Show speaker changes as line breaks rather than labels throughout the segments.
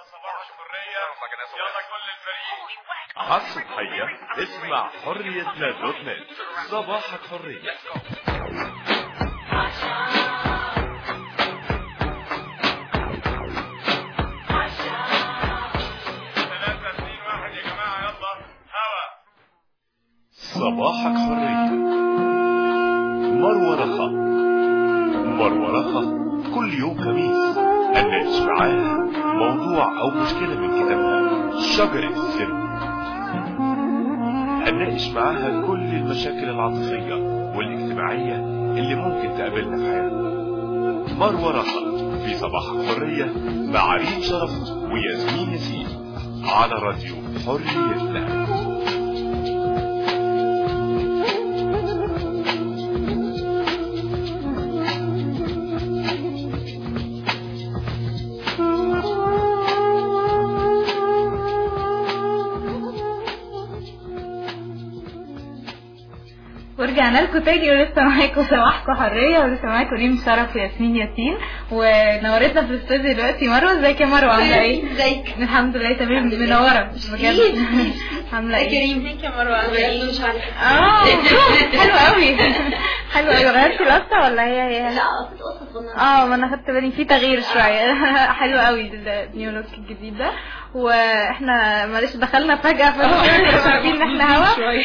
على الصبحية اسمع حريتنا دوت نت صباحك حرية صباحك حرية مروة رخا مروة رخا كل يوم خميس هنناقش معاها موضوع أو مشكلة من كتابها شجرة السر هنناقش معاها كل المشاكل العاطفية والاجتماعية اللي ممكن تقابلنا في حياتنا مروة رخا في صباح حرية مع ريم شرف وياسمين ياسين على راديو حريتنا
ورجعنا لكم تاني ولسه معاكم صباحكم حريه ولسه معاكم ريم شرف وياسمين ياسين ونورتنا في الاستوديو دلوقتي مروه ازيك يا مروه عامله ايه؟
ازيك
الحمد لله تمام منوره بجد عامله ايه؟
كريم ازيك يا مروه عامله ايه مش عارفه
اه حلو قوي حلو قوي غيرتي القصه ولا هي هي؟
لا قصه قصه صغننه
اه ما انا خدت بالي في تغيير شويه حلو قوي النيو لوك الجديد ده واحنا معلش دخلنا فجاه فمش عارفين ان احنا هوا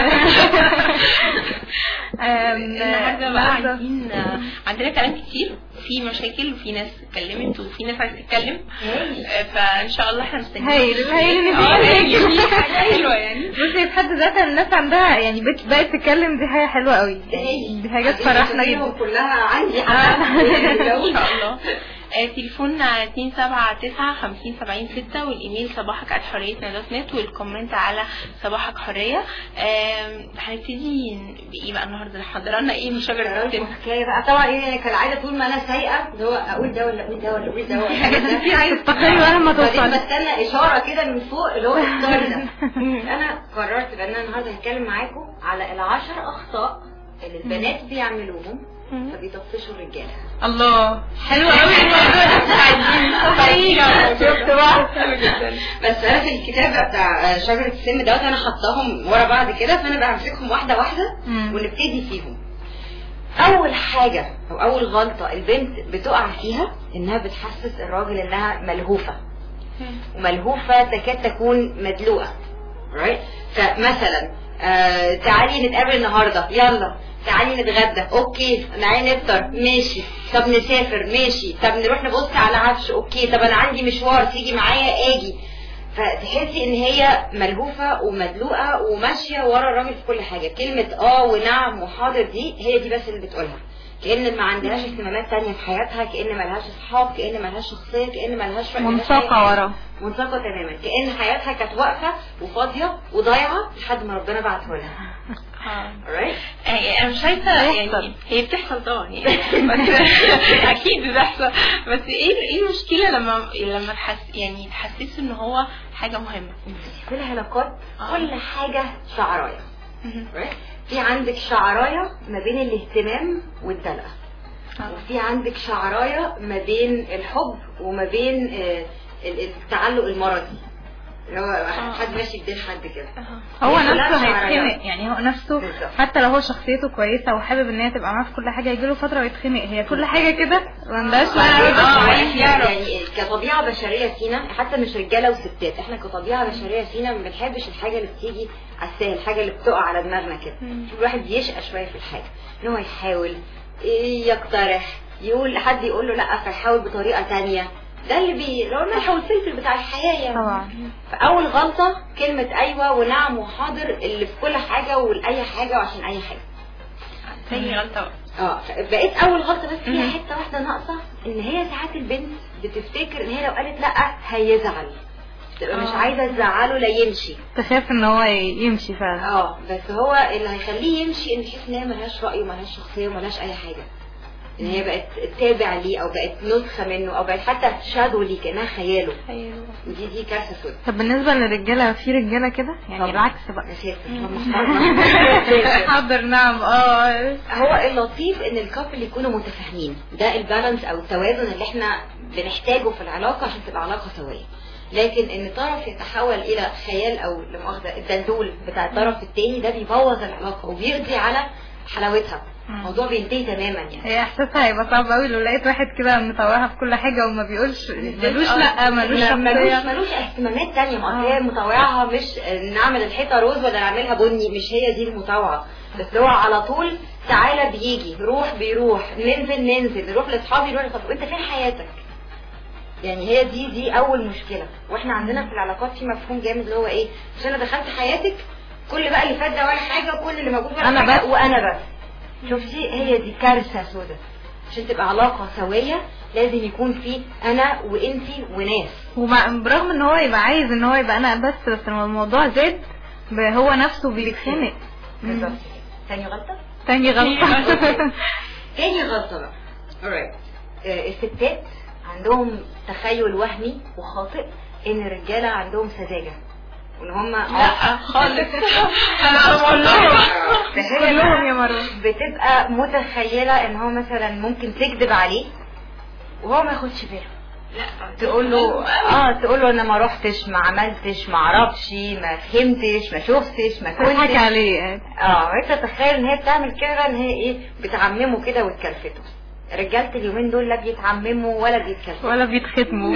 النهارده بقى عايزين عندنا كلام كتير في مشاكل وفي ناس اتكلمت وفي ناس عايزه تتكلم آه، فان شاء الله احنا مستنيين
هايل هايل ان
اه
في
هايل دي حاجه حلوه يعني
بصي في حد ذاتها الناس عندها يعني بت- بقت تتكلم دي حاجه حلوه قوي دي حاجه تفرحنا جدا
كلها عندي ان شاء الله آه، تليفوننا 279 50 70 6 والايميل صباحك at حريتنا دوت نت والكومنت على صباحك حريه آم، هنبتدي بايه بقى النهارده حضر لنا ايه من شجره السن
حكايه بقى طبعا ايه كالعاده طول ما انا سايقه اللي هو اقول ده ولا اقول ده ولا اقول ده ولا ده
في عايز تفكري ولا ما
بعدين
توصلي
بستنى اشاره كده من فوق اللي هو اختار ده انا قررت بان انا النهارده هتكلم معاكم على العشر اخطاء اللي البنات بيعملوهم فبيطفشوا الرجاله
الله
حلو قوي
شفت بقى بس انا في الكتاب بتاع شجره السم دوت انا حطاهم ورا بعض كده فانا بقى همسكهم واحده واحده
مم.
ونبتدي فيهم اول حاجه او اول غلطه البنت بتقع فيها انها بتحسس الراجل انها ملهوفه وملهوفه تكاد تكون مدلوقه right? فمثلا آه تعالي نتقابل النهارده يلا تعالي نتغدى اوكي تعالي نفطر ماشي طب نسافر ماشي طب نروح نبص على عفش اوكي طب انا عندي مشوار تيجي معايا اجي فتحسي ان هي ملهوفه ومدلوقه وماشيه ورا الراجل في كل حاجه كلمه اه ونعم وحاضر دي هي دي بس اللي بتقولها كأن ما عندهاش اهتمامات تانية في حياتها كأن ملهاش اصحاب كأن ملهاش شخصية كأن ملهاش رأي، ملهاش أي
منساقه
حاجة.
ورا
منساقة تماما كأن حياتها كانت واقفة وفاضية وضايعة لحد ما ربنا بعته لها alright
آه، انا مش شايفه يعني
بيحصل.
هي بتحصل طبعا يعني بس اكيد بتحصل بس ايه ايه المشكله لما لما تحس يعني تحسسه ان هو حاجه مهمه
في العلاقات
آه.
كل حاجة شعراية right؟ في عندك شعراية ما بين الاهتمام والدلقة وفي عندك شعراية ما بين الحب وما بين آه، ال- التعلق المرضي اللي هو حد ماشي بدين حد كده
هو
هي كلها
نفسه
شعراية.
هيتخنق يعني هو نفسه
بالظبط.
حتى لو هو شخصيته كويسه وحابب ان هي تبقى معاه في كل حاجه يجيله فتره ويتخنق هي كل حاجه كده ما عندهاش
آه،
عايز
يعني
يعرف.
يعني كطبيعة بشرية فينا حتى مش رجالة وستات احنا كطبيعة بشرية فينا ما بنحبش الحاجة اللي بتيجي على السهل الحاجة اللي بتقع على دماغنا كده الواحد يشقى شوية في الحاجة ان هو يحاول يقترح يقول حد يقول له لا فيحاول بطريقة تانية ده اللي بي اللي هو الملح والفلفل بتاع الحياة يعني
طبعا
فأول غلطة كلمة أيوة ونعم وحاضر اللي في كل حاجة ولأي حاجة وعشان أي حاجة
تاني غلطه بقى.
اه بقيت اول غلطه بس فيها حته واحده ناقصه ان هي ساعات البنت بتفتكر ان هي لو قالت لا هيزعل تبقى مش
آه.
عايزه تزعله لا يمشي
تخاف ان هو يمشي فعلا
اه بس هو اللي هيخليه يمشي ان تحس ان هي ملهاش راي وملهاش شخصيه وملهاش اي حاجه ان هي بقت تابع ليه او بقت نسخه منه او بقت حتى شادو ليه كانها خياله ودي دي كارثه سود
طب بالنسبه للرجاله في رجاله كده يعني
طبعا.
العكس بقى
اساسا هم اخترنا.
حاضر نعم اه
هو اللطيف ان الكابل يكونوا متفاهمين ده البالانس او التوازن اللي احنا بنحتاجه في العلاقه عشان تبقى علاقه سويه لكن ان طرف يتحول الى خيال او لمؤاخذه الدلدول بتاع الطرف التاني ده بيبوظ العلاقه وبيقضي على حلاوتها
مم.
الموضوع بينتهي تماما يعني
هي احساسها هيبقى صعب قوي لو لقيت واحد كده مطوعها في كل حاجه وما بيقولش ملوش لا ملوش
لا، ملوش
شخصيه
ملوش اهتمامات تانية ما
آه.
هي مطوعها مش نعمل الحيطة روز ولا نعملها بني مش هي دي المطوعة بس هو على طول تعالى بيجي روح بيروح ننزل ننزل نروح لاصحابي نروح لاصحابي وانت فين حياتك يعني هي دي دي اول مشكلة واحنا عندنا في العلاقات في مفهوم جامد اللي هو ايه مش انا دخلت حياتك كل بقى اللي فات ده ولا حاجة وكل اللي موجود ولا
أنا
حاجة
بس.
وانا بس شفتي هي دي كارثة سودة عشان تبقى علاقة سوية لازم يكون في انا وانتي وناس
ومع برغم ان هو يبقى عايز ان هو يبقى انا بس بس لما الموضوع زاد ب- هو نفسه بيتخنق
بالظبط تاني غلطة
تاني غلطة
تاني غلطة بقى alright آه، الستات عندهم تخيل وهمي وخاطئ ان الرجالة عندهم سذاجة وان هم
لا خالص
كلهم يا مروه
بتبقى متخيلة ان هو مثلا ممكن تكذب عليه وهو ما ياخدش باله
لا
تقول له اه تقول له انا ما رحتش ما عملتش ما اعرفش ما فهمتش ما شفتش ما
تضحك
كنتش
عليه يعني.
اه انت تخيل ان هي بتعمل كده ان هي ايه بتعممه كده وتكلفته رجالة اليومين دول لا بيتعمموا ولا بيتكلفوا
ولا بيتختموا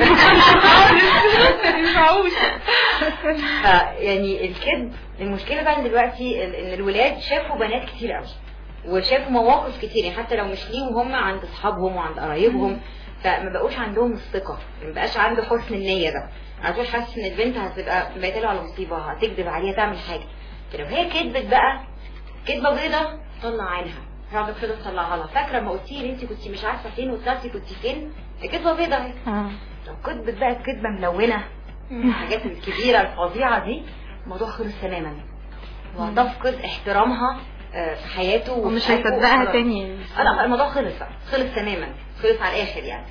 ف- يعني الكذب المشكلة بقى إن دلوقتي ال- ان الولاد شافوا بنات كتير قوي وشافوا مواقف كتير يعني حتى لو مش ليهم هم عند اصحابهم وعند قرايبهم فما بقوش عندهم الثقة ما بقاش عنده حسن النية ده على طول حاسس ان البنت هتبقى بايته على مصيبة هتكذب عليها تعمل حاجة فلو هي كذبت بقى كذبة بيضة طلع عينها هقعد كده تطلعها لها فاكرة ما قلتي لي انت كنت مش عارفة فين وطلعتي كنت فين كذبة بيضة اهي
آه.
لو كذبت بقى كذبة ملونة الحاجات الكبيرة الفظيعة دي الموضوع خلص تماما وهتفقد احترامها آه، في حياته وفي
ومش
حياته
هيصدقها
وخلاص.
تاني
اه لا الموضوع خلص بقى خلص تماما خلص على الاخر يعني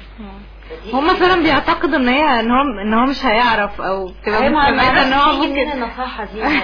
فدي-
هما فعلا بيعتقدوا ان هي ان هو ان هو مش هيعرف او بتبقى
هي ما
مستبعده ان هو
يجي من
ممكن
النصيحة دي يعني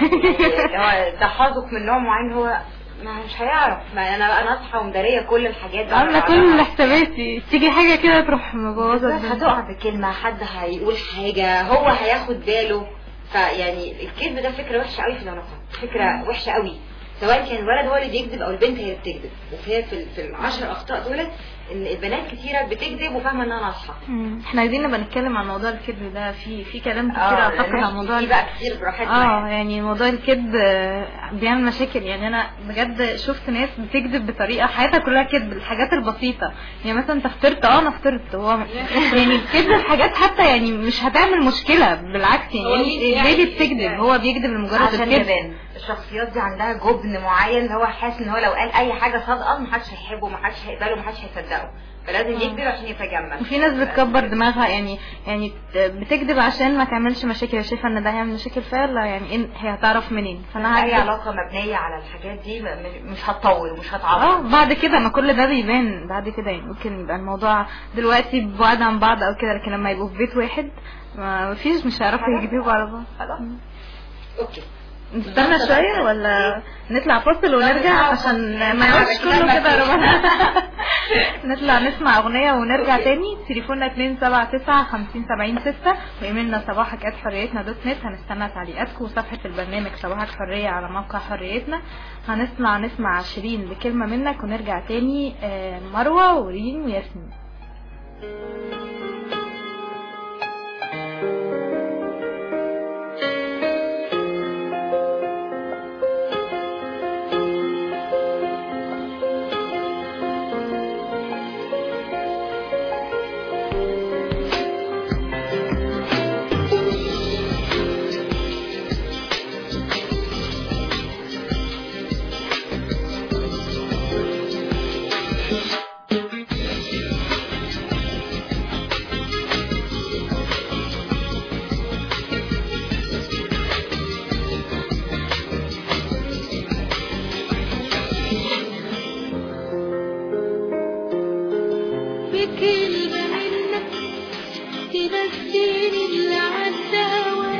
هو تحاذق من نوع معين هو ما مش هيعرف ما انا انا اصحى ومداريه كل الحاجات دي
عامله كل الحسابات تيجي حاجه كده تروح مبوظه
بس
الدنيا.
هتقع بكلمة حد هيقول حاجة هو هياخد باله فيعني الكذب ده فكرة وحشة قوي في العلاقة فكرة وحشة قوي سواء كان الولد هو اللي بيكذب او البنت هي اللي بتكذب وهي في ال- في العشر اخطاء دولت ان البنات كتيرة بتكذب وفاهمة انها ناصحة
مم. احنا عايزين نبقى نتكلم عن موضوع الكذب ده في في كلام كتير
اه
اعتقد
لأن
عن موضوع
في بقى كتير براحتنا
اه
يعني.
يعني موضوع الكذب آه، بيعمل مشاكل يعني انا بجد شفت ناس بتكذب بطريقه حياتها كلها كذب الحاجات البسيطه يعني مثلا انت فطرت اه انا فطرت هو يعني الكذب في حاجات حتى يعني مش هتعمل مشكله بالعكس
هو
يعني
ليه
ليه
يعني
بتكذب
يعني.
هو بيكذب لمجرد
عشان
الكذب
يبان الشخصيات دي عندها جبن معين هو حاسس ان هو لو قال اي حاجه صادقه محدش هيحبه محدش هيقبله محدش هيصدقه فلازم يكذب عشان يتجمل
وفي ناس بتكبر دماغها يعني يعني بتكذب عشان ما تعملش مشاكل هي شايفه ان ده هيعمل مشاكل فيها لا يعني إن هي هتعرف منين فانا
اي
هكذب.
علاقه مبنيه على الحاجات دي م- م- مش هتطول ومش
اه
هتعظم
بعد كده ما كل ده بيبان بعد كده يعني ممكن يبقى الموضوع دلوقتي بعاد عن بعض او كده لكن لما يبقوا في بيت واحد ما فيش مش هيعرفوا
خلاص.
يكذبوا على بعض
خلاص اوكي
نستنى شوية ولا نطلع فاصل ونرجع
نطلع
عشان
فاصل.
ما نقعدش
بعد كده
كله
ما
كده
فيش.
ربنا نطلع نسمع أغنية ونرجع
أوكي.
تاني تليفوننا 279 50 70 6 وإيميلنا صباحك ات حريتنا دوت نت هنستنى تعليقاتكم وصفحة البرنامج صباحك حرية على موقع حريتنا هنسمع نسمع شيرين بكلمة منك ونرجع تاني آه، مروة وريم وياسمين
بكلمة منك تنسيني اللي عالدوا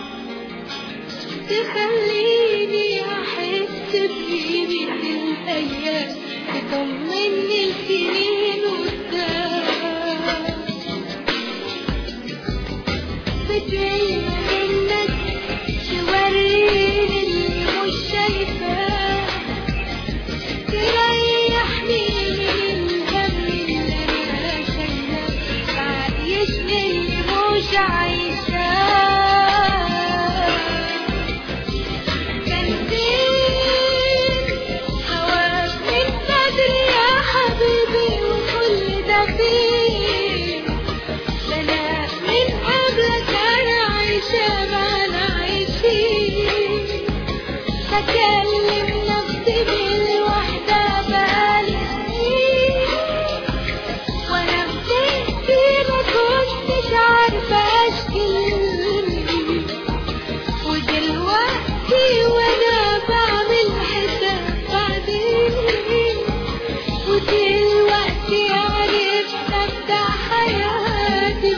تخليني أحس بقيمة الأيام تطمني السنين قدام بكلمة منك توريني اللي مش شايفاه تريحني من الهم اللي انا شايلاه تعيشني اللي مش عايشاه كان فين هواك من بدري يا حبيبي وكل ده فين ده انا من قبلك انا عايشة ما انا عايشين بكلم نفسي بالوحدة بقالي سنين وانا بتحكي ما كنتش عارفة اشكي ودلوقتي وانا بعمل حساب بعدين ودلوقتي عرفت ابدأ حياتي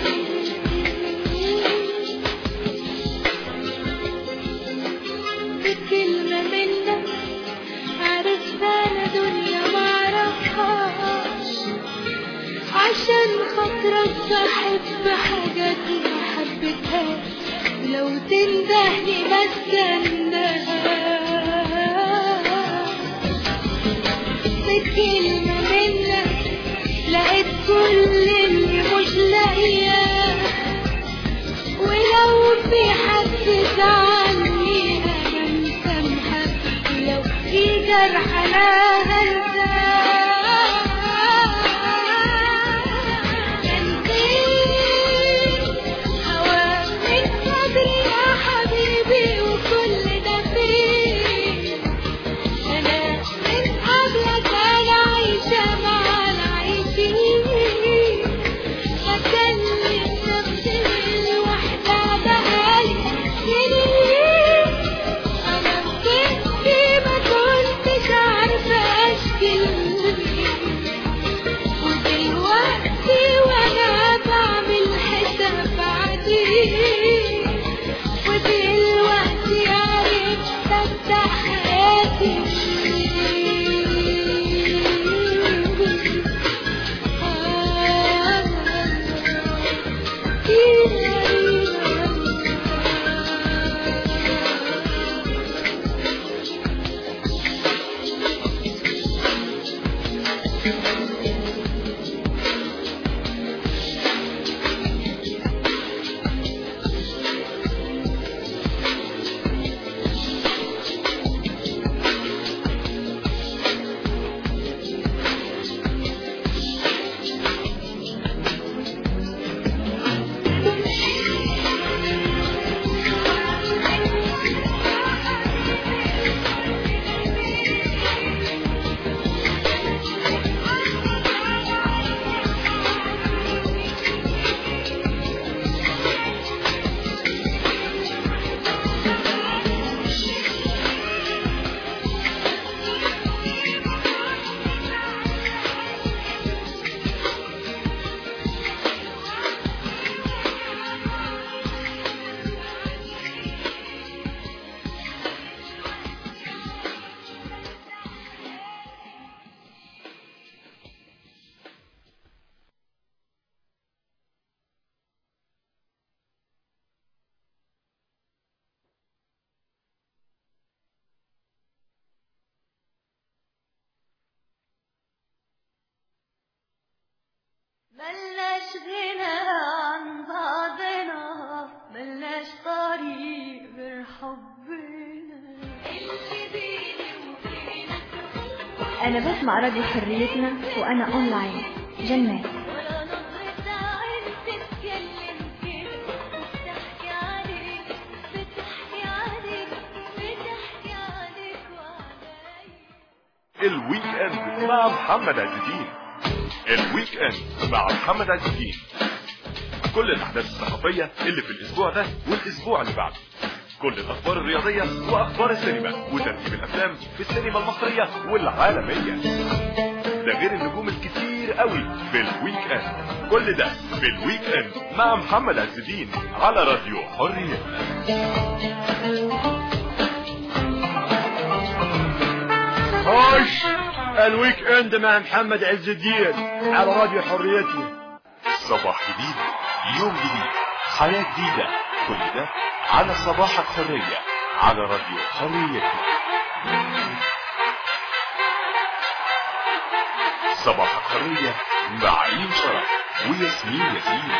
بكلمة منك عرفت انا دنيا معرفهاش عشان خاطرك بحب حاجات ما حبيتهاش لو تندهني ما استناش بكلمة منك لقيت كل اللي مش لاقياه ولو في حد زعلني انا مسامحة ولو في جرح انا هنساه كان فين هواك من صدري يا حبيبي وكل ده فين انا من قبلك انا عايشة مع العايشين بكلم نفسي بالوحدة بقالي سنين أنا بنتي ما كنتش عارفة أشكي ودلوقتي وأنا بعمل حساب بعدين ودلوقتي عرفت أبدأ حياتي ملناش غنى عن بعضنا ملناش طريق غير حبنا اللي بيني وبينك
أنا بسمع راديو حريتنا وأنا أونلاين جنات
ولا نظرة عين تتكلم كده بتحكي عليك بتحكي عليك بتحكي عليك وعليا
الويك اند مع محمد عز الدين الويك اند مع محمد عز الدين كل الاحداث الصحفيه اللي في الاسبوع ده والاسبوع اللي بعده كل الاخبار الرياضيه واخبار السينما وترتيب الافلام في السينما المصريه والعالميه ده غير النجوم الكتير قوي في الويك اند كل ده في الويك اند مع محمد عز الدين على راديو حريه
خش الويك اند مع محمد عز الدين على راديو حريتنا
صباح جديد يوم جديد حياة جديدة كل ده على صباحك حرية على راديو حريتنا صباحك حرية مع عين شرف وياسمين ياسين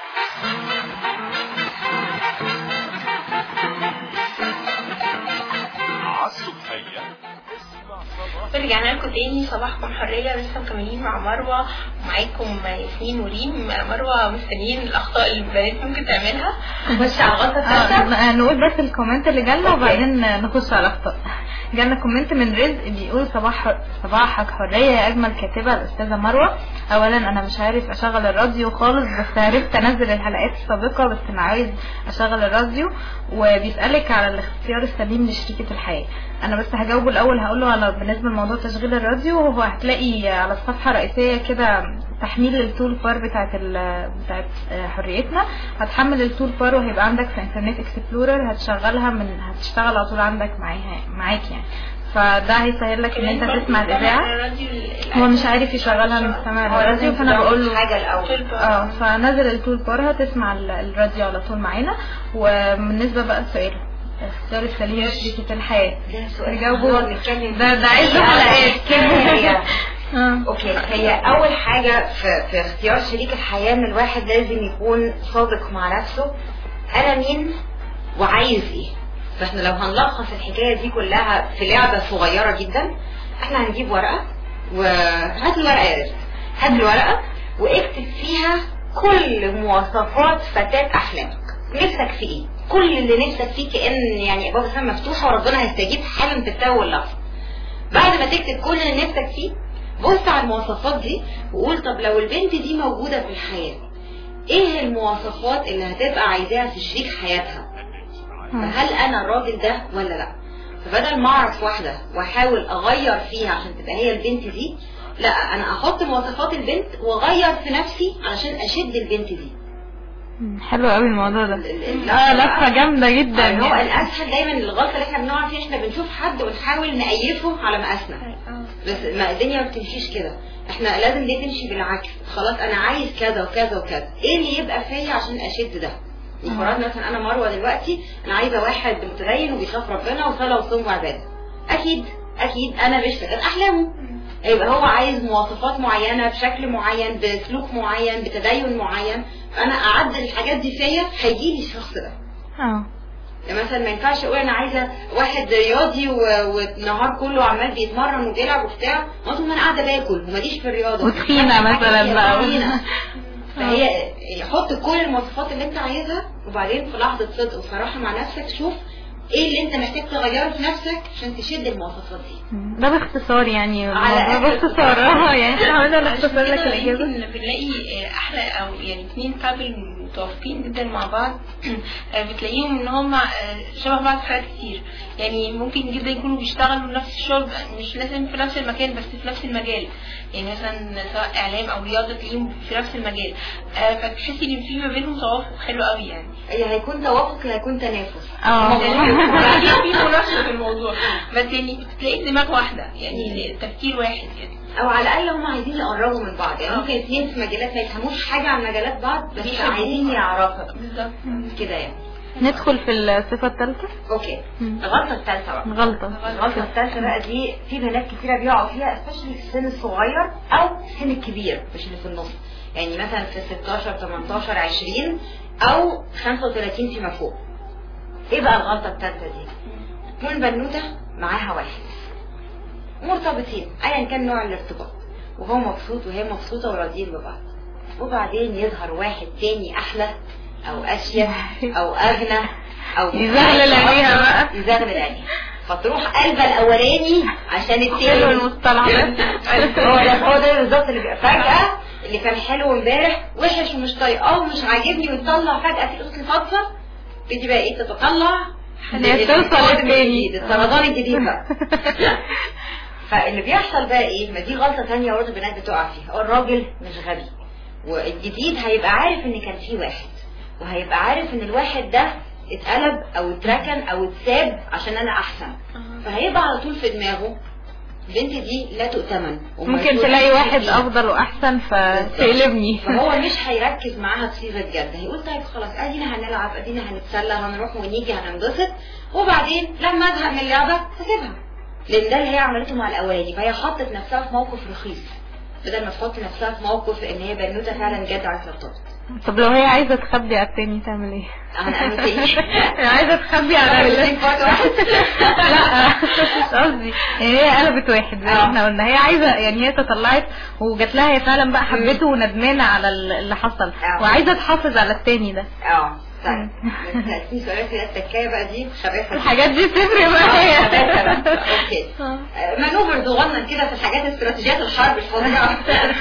عالصبحية اسمع صباح
رجعنا لكم تاني صباحكم حرية لسه مكملين مع مروة ومعاكم ياسمين وريم مروة مستنيين الأخطاء اللي البنات ممكن تعملها
خش على الغلطه
آه،
الثالثه
ن- نقول بس الكومنت اللي جالنا وبعدين نخش على الاخطاء جالنا كومنت من رزق بيقول صباح صباحك حرية يا أجمل كاتبة الأستاذة مروة أولا أنا مش عارف أشغل الراديو خالص بس عرفت أنزل الحلقات السابقة بس أنا عايز أشغل الراديو وبيسألك على الاختيار السليم لشريكة الحياة أنا بس هجاوبه الأول هقوله على بالنسبة لموضوع تشغيل الراديو هو هتلاقي على الصفحة الرئيسية كده تحميل التول بار بتاعت ال بتاعت آه، حريتنا هتحمل التول بار وهيبقى عندك في انترنت اكسبلورر هتشغلها من هتشتغل على طول عندك معاها معاك يعني فده هيسهل لك ان انت تسمع الاذاعه هو مش عارف يشغلها من سماع الراديو فانا بقول له
حاجه الاول
اه فنزل التول بار هتسمع ال- الراديو على طول معانا وبالنسبه بقى السؤال اختيار السليم شريكة الحياة
ده سؤال
جاوبوا
هنقعد نتكلم
ده ده عايز
فيه.
حلقات
هي
اه
اوكي هي اول حاجه في, في اختيار شريك الحياه ان الواحد لازم يكون صادق مع نفسه انا مين وعايز ايه فاحنا لو هنلخص الحكايه دي كلها في لعبه صغيره جدا احنا هنجيب ورقه وهات الورقه يا رزق هات الورقه واكتب فيها كل مواصفات فتاه احلامك نفسك في ايه كل اللي نفسك فيه كان يعني ابواب السماء مفتوحه وربنا هيستجيب حالا في التو واللحظه بعد ما تكتب كل اللي نفسك فيه بص على المواصفات دي وقول طب لو البنت دي موجودة في الحياة ايه المواصفات اللي هتبقى عايزاها في شريك حياتها فهل انا الراجل ده ولا لا فبدل ما اعرف واحدة واحاول اغير فيها عشان تبقى هي البنت دي لا انا احط مواصفات البنت واغير في نفسي علشان اشد البنت دي
حلو قوي الموضوع ده
ال- ال-
اه لفه جامده جدا
يعني هو
يعني.
الاسهل دايما الغلطه اللي احنا بنقع فيها احنا بنشوف حد ونحاول نأيفه على مقاسنا بس ما الدنيا ما بتمشيش كده احنا لازم دي تمشي بالعكس خلاص انا عايز كذا وكذا وكذا ايه اللي يبقى فيا عشان اشد ده فرض مثلا انا مروه دلوقتي انا عايزه واحد متدين وبيخاف ربنا وصلاه وصوم وعباده اكيد اكيد انا مش فكره احلامه يبقى هو عايز مواصفات معينه بشكل معين بسلوك معين بتدين معين فانا اعدل الحاجات دي فيا هيجي لي الشخص ده
اه
يعني مثلا ما ينفعش اقول انا عايزه واحد رياضي و- والنهار كله عمال بيتمرن وبيلعب وبتاع ما طول ما انا قاعده باكل وماليش في الرياضه
وتخينة مثلا بقى.
تخينة. فهي حط كل المواصفات اللي انت عايزها وبعدين في لحظه صدق وصراحه مع نفسك شوف ايه اللي انت محتاج تغيره في نفسك عشان تشد المواصفات دي
ده باختصار يعني
على
الموضوع
آخر
باختصار اه يعني احنا عملنا
عشان
نختصر لك
كده
الاجابه
يمكن بنلاقي احلى او يعني اتنين كابل متوافقين جدا مع بعض بتلاقيهم ان هم شبه بعض في حاجات كتير يعني ممكن جدا يكونوا بيشتغلوا نفس الشغل مش لازم في نفس المكان بس في نفس المجال يعني مثلا سواء اعلام او رياضه تلاقيهم في نفس المجال آه، فتحسي ان في ما بينهم توافق حلو قوي يعني
هي هيكون توافق يا هيكون تنافس
اه
يعني في مناقشه في الموضوع بس يعني بتلاقي دماغ واحده يعني تفكير واحد كده
او على الاقل هم عايزين يقربوا من بعض يعني
آه.
ممكن اتنين في مجالات ما يفهموش حاجه عن مجالات بعض بس
بيحبوها.
عايزين يعرفوا
بالظبط
كده يعني
ندخل في الصفه الثالثه
اوكي
مم.
الغلطه الثالثه بقى
غلطه
الغلطه الثالثه بقى دي في بنات كتيره بيقعوا فيها especially في السن الصغير او السن الكبير مش اللي في النص يعني مثلا في 16 18 20 او 35 فيما فوق ايه بقى الغلطه الثالثه دي تكون بنوته معاها واحد مرتبطين ايا كان نوع الارتباط وهو مبسوط وهي مبسوطه وراضيين ببعض وبعدين يظهر واحد تاني احلى او اشيك او اغنى او
يزغلل عينيها بقى.
يزغلل عينيها فتروح قلبه الاولاني عشان
حلو
التاني
المصطلح ده
هو ده هو ده بالظبط اللي بيبقى فجأة اللي كان حلو امبارح وحش ومش طايقاه ومش عاجبني ويطلع فجأة في قصة فضفة تبتدي بقى ايه تتطلع
هي توصل
للسرطان
للتاني.
الجديد، السرطان الجديد بقى فاللي بيحصل بقى ايه ما دي غلطة تانية برضه البنات بتقع فيها هو الراجل مش غبي والجديد هيبقى عارف ان كان في واحد وهيبقى عارف ان الواحد ده اتقلب او اتركن او اتساب عشان انا احسن فهيبقى على طول في دماغه البنت دي لا تؤتمن وما
ممكن
تقولش
تلاقي واحد
فيها.
افضل واحسن فتقلبني
فهو مش هيركز معاها بصيغه جد هيقول طيب خلاص ادينا هنلعب ادينا هنتسلى هنروح ونيجي هننبسط وبعدين لما ازهق من اللعبه هسيبها لان ده اللي هي عملته مع الاولاني فهي حطت نفسها في موقف رخيص بدل ما تحط نفسها في موقف ان هي بنوته فعلا جد عايزه ترتبط
طب لو هي عايزه تخبي على التاني تعمل ايه؟
انا اعمل ايه؟
هي عايزه تخبي على
الاثنين
ال-
في وقت واحد
لا مش قصدي يعني هي قلبت واحد زي ما
آه.
احنا قلنا هي عايزه يعني هي تطلعت وجات لها هي فعلا بقى حبته وندمانه على ال- اللي حصل
آه.
وعايزه تحافظ على التاني ده
اه طيب بس سألتني سؤال كده التكايه بقى دي خباثه
الحاجات دي تفرق بقى هي
اوكي مانوفر صغنن كده في الحاجات استراتيجيات الحرب الفظيعه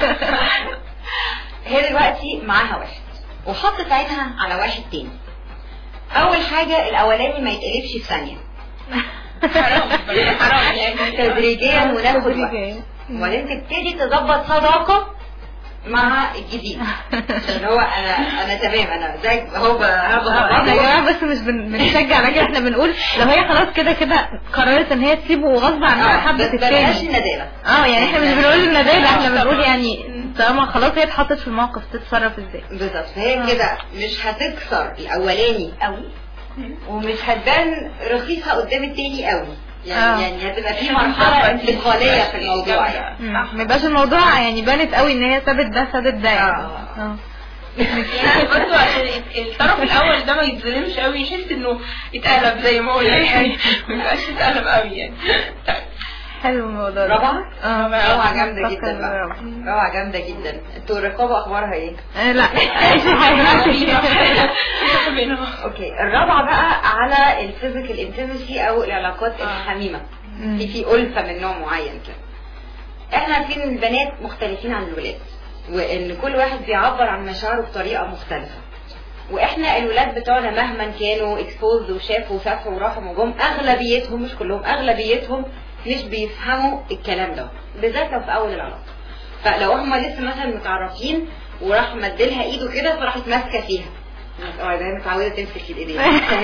هي دلوقتي معاها واحد وحطت عينها على واحد تاني اول حاجه الاولاني ما يتقلبش في ثانيه
حرام حرام يعني
تدريجيا وناخد وقت
تدريجيا.
وبعدين تبتدي تظبط صداقه مع الجديد اللي هو انا انا تمام انا زي هو ب-
احنا يا
هبقى
جماعه بس مش بن- بنشجع على كده احنا بنقول لو هي خلاص كده كده قررت ان هي تسيبه وغصب عنها
اه
حبت
بس بلاش
التاني
الندالة
اه يعني احنا مش بنقول الندالة احنا بنقول يعني طالما خلاص هي اتحطت في الموقف تتصرف ازاي
بالظبط فهي كده مش هتكسر الاولاني قوي ومش هتبان رخيصه قدام التاني قوي يعني
آه.
يعني هتبقى في مرحله انتقاليه في الموضوع يعني
مم. ما يبقاش الموضوع يعني بانت قوي ان هي سابت ده سابت ده يعني
آه.
اه
يعني برضه عشان الطرف الاول ده ما يتظلمش قوي يحس انه اتقلب زي ما قلنا يعني ما يبقاش اتقلب قوي يعني طيب
حلو الموضوع ده
رابعه
اه
روعه جامده
بفكر
جدا بقى
رابعة.
روعه جامده جدا انتوا الرقابه اخبارها ايه؟
آه، لا ايش حاجه
بينهم
اوكي الرابعه بقى على الفيزيكال انتمسي او العلاقات الحميمه في في ألفة من نوع معين كده احنا عارفين ان البنات مختلفين عن الولاد وان كل واحد بيعبر عن مشاعره بطريقه مختلفه واحنا الولاد بتوعنا مهما كانوا اكسبوزد وشافوا وسافروا وراحوا وجم اغلبيتهم مش كلهم اغلبيتهم مش بيفهموا الكلام ده بالذات لو في اول العلاقه فلو هما لسه مثلا متعرفين وراح مدلها ايده كده فراحت ماسكه فيها اه ده متعوده تمسك الايدين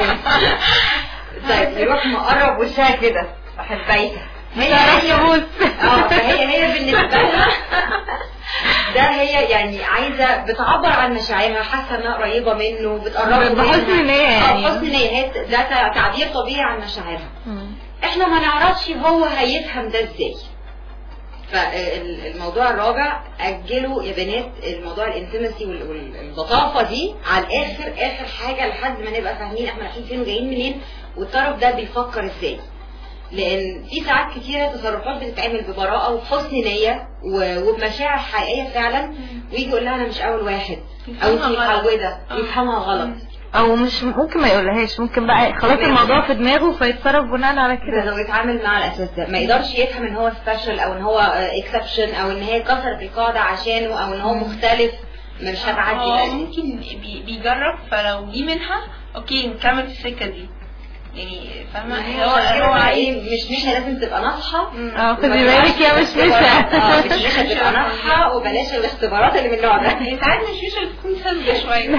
طيب يروح مقرب وشها كده حبيتها هي هي اه فهي هي بالنسبه لها ده هي يعني عايزه بتعبر عن مشاعرها حاسه انها قريبه منه بتقربه
بحسن
منها.
نية يعني.
اه بحسن نيه هي ده تع- تعبير طبيعي عن مشاعرها احنا ما نعرفش هو هيفهم ده ازاي فالموضوع الرابع اجلوا يا بنات الموضوع الانتمسي واللطافه دي على الاخر اخر حاجه لحد ما نبقى فاهمين احنا رايحين فين وجايين منين والطرف ده بيفكر ازاي لان في ساعات كتيره تصرفات بتتعمل ببراءه وبحسن نيه و- وبمشاعر حقيقيه فعلا ويجي يقول لها انا مش اول واحد او انت
يفهمها غلط.
متعوده ويفهمها غلط
او مش ممكن ما يقولهاش ممكن بقى خلاص الموضوع في دماغه فيتصرف بناء على كده
بالظبط يتعامل مع الاساس ده ما يقدرش يفهم ان هو سبيشال او ان هو اكسبشن او ان هي كسرت القاعده عشانه او ان هو مختلف مش هتعدي
هو
بقى.
ممكن بي- بيجرب فلو جه منها اوكي نكمل في السكه دي يعني فاهمه
ما
هو
هو
هو
كده
عايز
ايه مش مش لازم تبقى ناصحه
اه خدي بالك يا مش
اه مش
مش
مش تبقى ناصحه وبلاش الاختبارات اللي من النوع ده
يعني ساعات مش مش تكون ساذجه شويه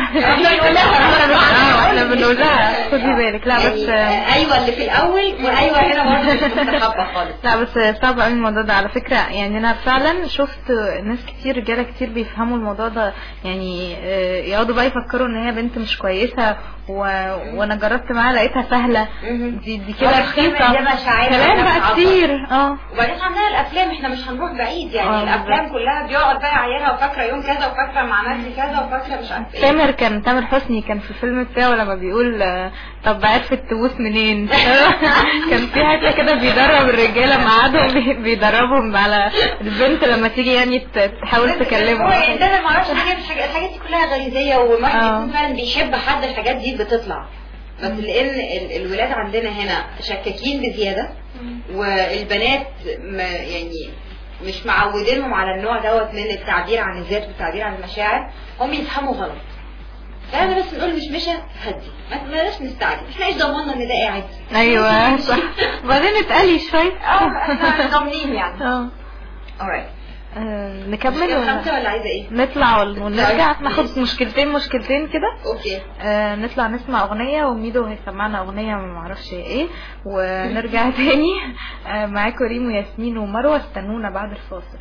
احنا بنقول لها خدي بالك لا بس
يعني آه، ايوه اللي في الاول وايوه هنا برضه مش مستحبه خالص
لا بس صعب قوي الموضوع ده على فكرة يعني انا فعلا شفت ناس كتير رجالة كتير بيفهموا الموضوع ده يعني آه، يقعدوا بقى يفكروا ان هي بنت مش كويسة و... وانا جربت معاها لقيتها سهلة
مهم.
دي دي كده
آه،
رخيصة
كمان ده مشاعرها
كلام
إنها
بقى
بتعبر.
كتير اه
وبعدين عندنا الافلام احنا مش هنروح بعيد يعني
آه،
الافلام كلها بيقعد بقى عيالها وفاكره يوم كذا وفاكره ما عملت كذا وفاكره مش عارفه ايه
تامر كان تامر حسني كان في الفيلم بتاعه لما بيقول آه، طب عرفت تبوس منين كان في حته كده بيدرب الرجاله معادهم بي- بيدربهم على البنت لما تيجي يعني ت- تحاول
هو يعني
تكلمه
ده انا ما اعرفش الحاجات الحاجات الحاجات دي كلها غريزيه والواحد
آه.
يكون فعلا بيحب حد الحاجات دي بتطلع بس لان ال- الولاد عندنا هنا شكاكين بزياده والبنات ما يعني مش معودينهم على النوع دوت من التعبير عن الذات والتعبير عن المشاعر هم يفهموا غلط فاحنا بس نقول مش مشى هدي ما بلاش نستعجل احنا ايش ضمننا ان ده قاعد
ايوه صح وبعدين اتقلي شويه
اه احنا ضامنين يعني
اه
alright
آه، نكمل
مشكلة
ولا
خمسة ولا عايزة ايه؟
نطلع ولا- ونرجع
طيب.
ناخد مشكلتين مشكلتين كده
اوكي
آه نطلع نسمع اغنية وميدو هيسمعنا اغنية ما معرفش ايه ونرجع تاني آه معاكم ريم وياسمين ومروة استنونا بعد الفاصل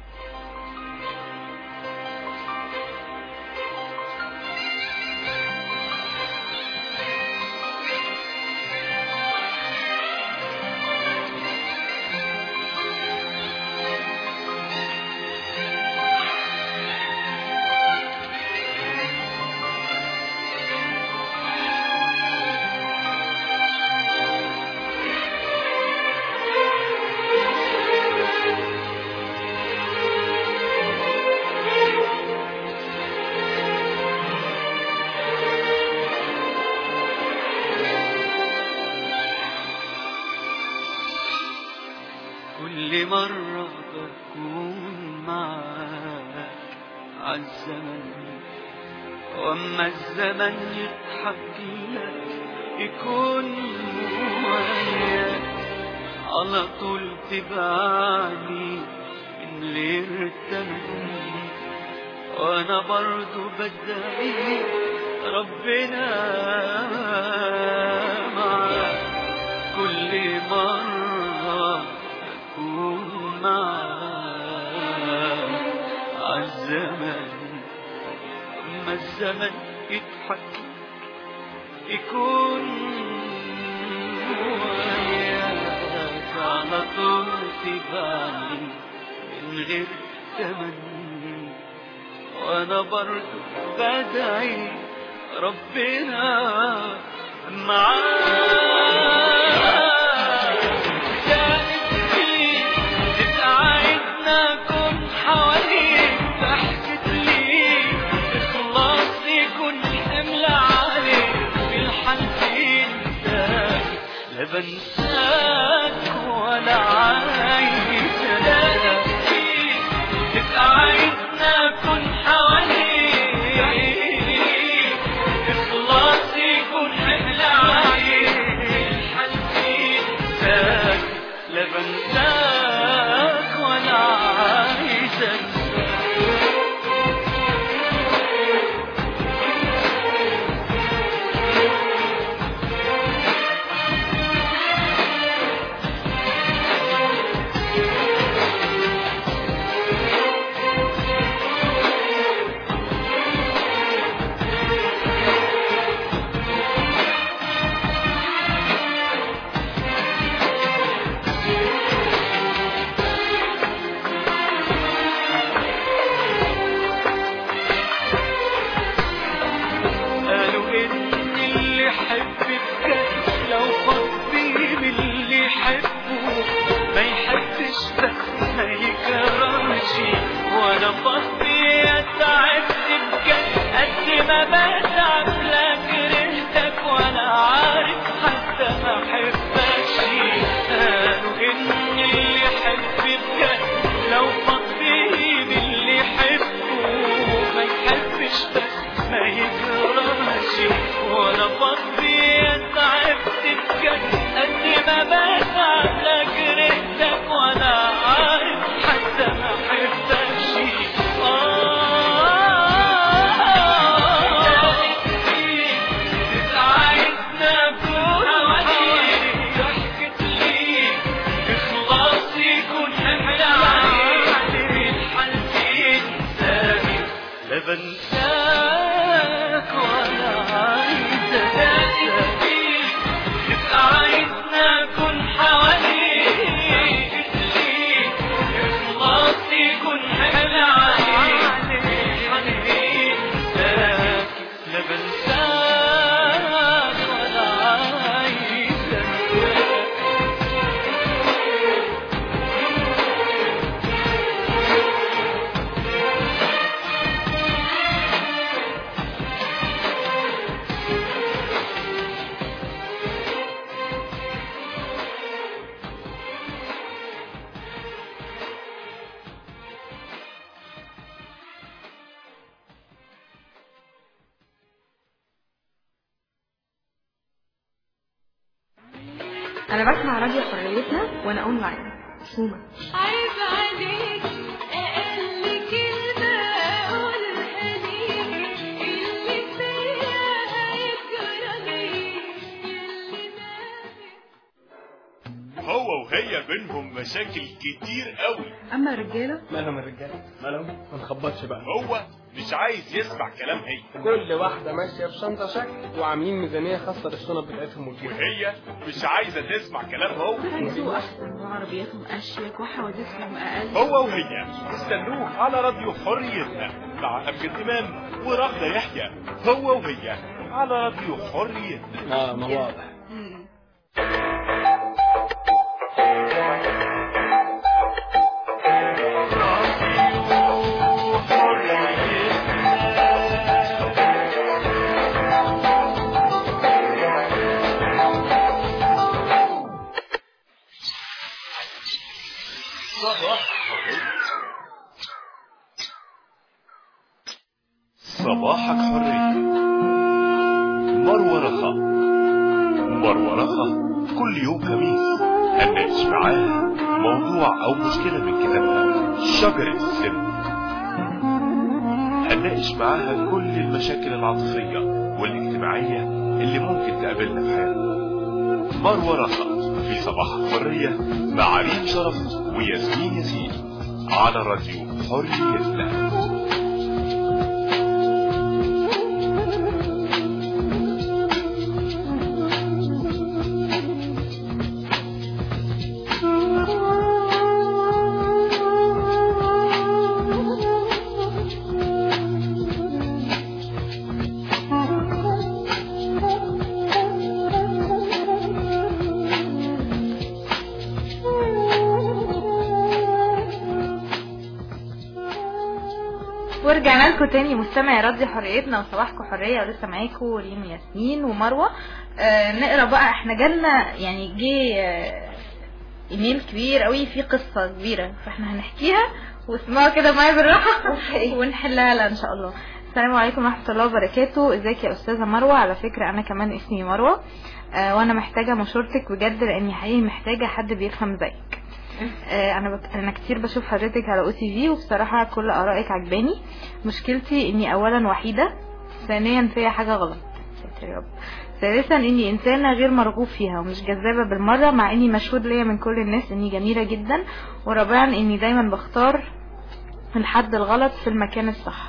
كل مرة بكون معاك عالزمن واما الزمن يضحك لك يكون وياك على طول تبعني من غير تمن وانا برضو بدعي ربنا معاك كل مرة أكون معاك عالزمن أما الزمن يضحك يكون وياك على طول تبعني من غير تمن وانا برضو بدعي ربنا معاك كانت فيك تبعدنا كن حواليك ضحكت ليك اخلاص يكون حمل عليك في الحنين لا بنساك ولا عايز انساك تبعدنا كن حواليك اخلاص يكون حمل عليك الحنين ساك لا بنساك ولا عايز انساك قالوا ان اللي يحب بجد لو فضي من اللي يحبه ما يحبش بس ما يكرهش وانا فضي اتعبت بجد قد ما بتعب لا كرهتك وانا عارف حتى ما احبكش قالوا ان اللي يحب بجد لو فضي من اللي يحبه ما يحبش بس ما يكرهش وانا فضي تعبت بجد قد ما بتعب لا كرهتك وانا عارف حتى ما احبكش تساعدنا كل ضحكت ليك اخلاص يكون حمل عليك الحنين ساكت لا بنساك ولا عايز انساك تبقى عايزنا كن حواليك اخلاص يكون حمل عليك الحنين ساكت لا بنساك ولا عايز انساك
انا بسمع راديو حريتنا وانا اونلاين سوما
عيب عليك
هو وهي بينهم مشاكل كتير قوي
اما الرجاله
مالهم الرجاله مالهم ما نخبطش بقى
هو مش عايز يسمع كلام هي
كل واحده ماشيه بشنطه شكل وعاملين ميزانيه خاصه للشنط بتاعتهم والجيب
وهي مش عايزة تسمع كلام هو
هيسوق احسن وعربياتهم اشيك وحوادثهم اقل
هو وهي استنوه على راديو حريتنا مع أمجد إمام ورغدة يحيى هو وهي على راديو حريتنا
اه ما واضح
صباحك حرية مروة رخاء مروة رخاء كل يوم خميس هنناقش معاها موضوع أو مشكلة من كتابها شجرة السن هنناقش معاها كل المشاكل العاطفية والاجتماعية اللي ممكن تقابلنا في حياتنا مروة رخاء في صباح حرية مع ريم شرف وياسمين ياسين على راديو حريتنا
ورجعنا لكم تاني مستمعي راديو حريتنا وصباحكم حريه ولسه معاكم ريم ياسمين ومروه آه نقرا بقى احنا جالنا يعني جه آه ايميل كبير قوي فيه قصه كبيره فاحنا هنحكيها واسمعوا كده معايا بالراحه ونحلها لها ان شاء الله السلام عليكم ورحمه الله وبركاته ازيك يا استاذه مروه على فكره انا كمان اسمي مروه آه وانا محتاجه مشورتك بجد لاني حقيقي محتاجه حد بيفهم زيك آه، انا بك... انا كتير بشوف حضرتك على او تي في وبصراحه كل ارائك عجباني مشكلتي اني اولا وحيده ثانيا فيا حاجه غلط ساتر يا رب ثالثا اني انسانه غير مرغوب فيها ومش جذابه بالمره مع اني مشهود ليا من كل الناس اني جميله جدا ورابعا اني دايما بختار الحد الغلط في المكان الصح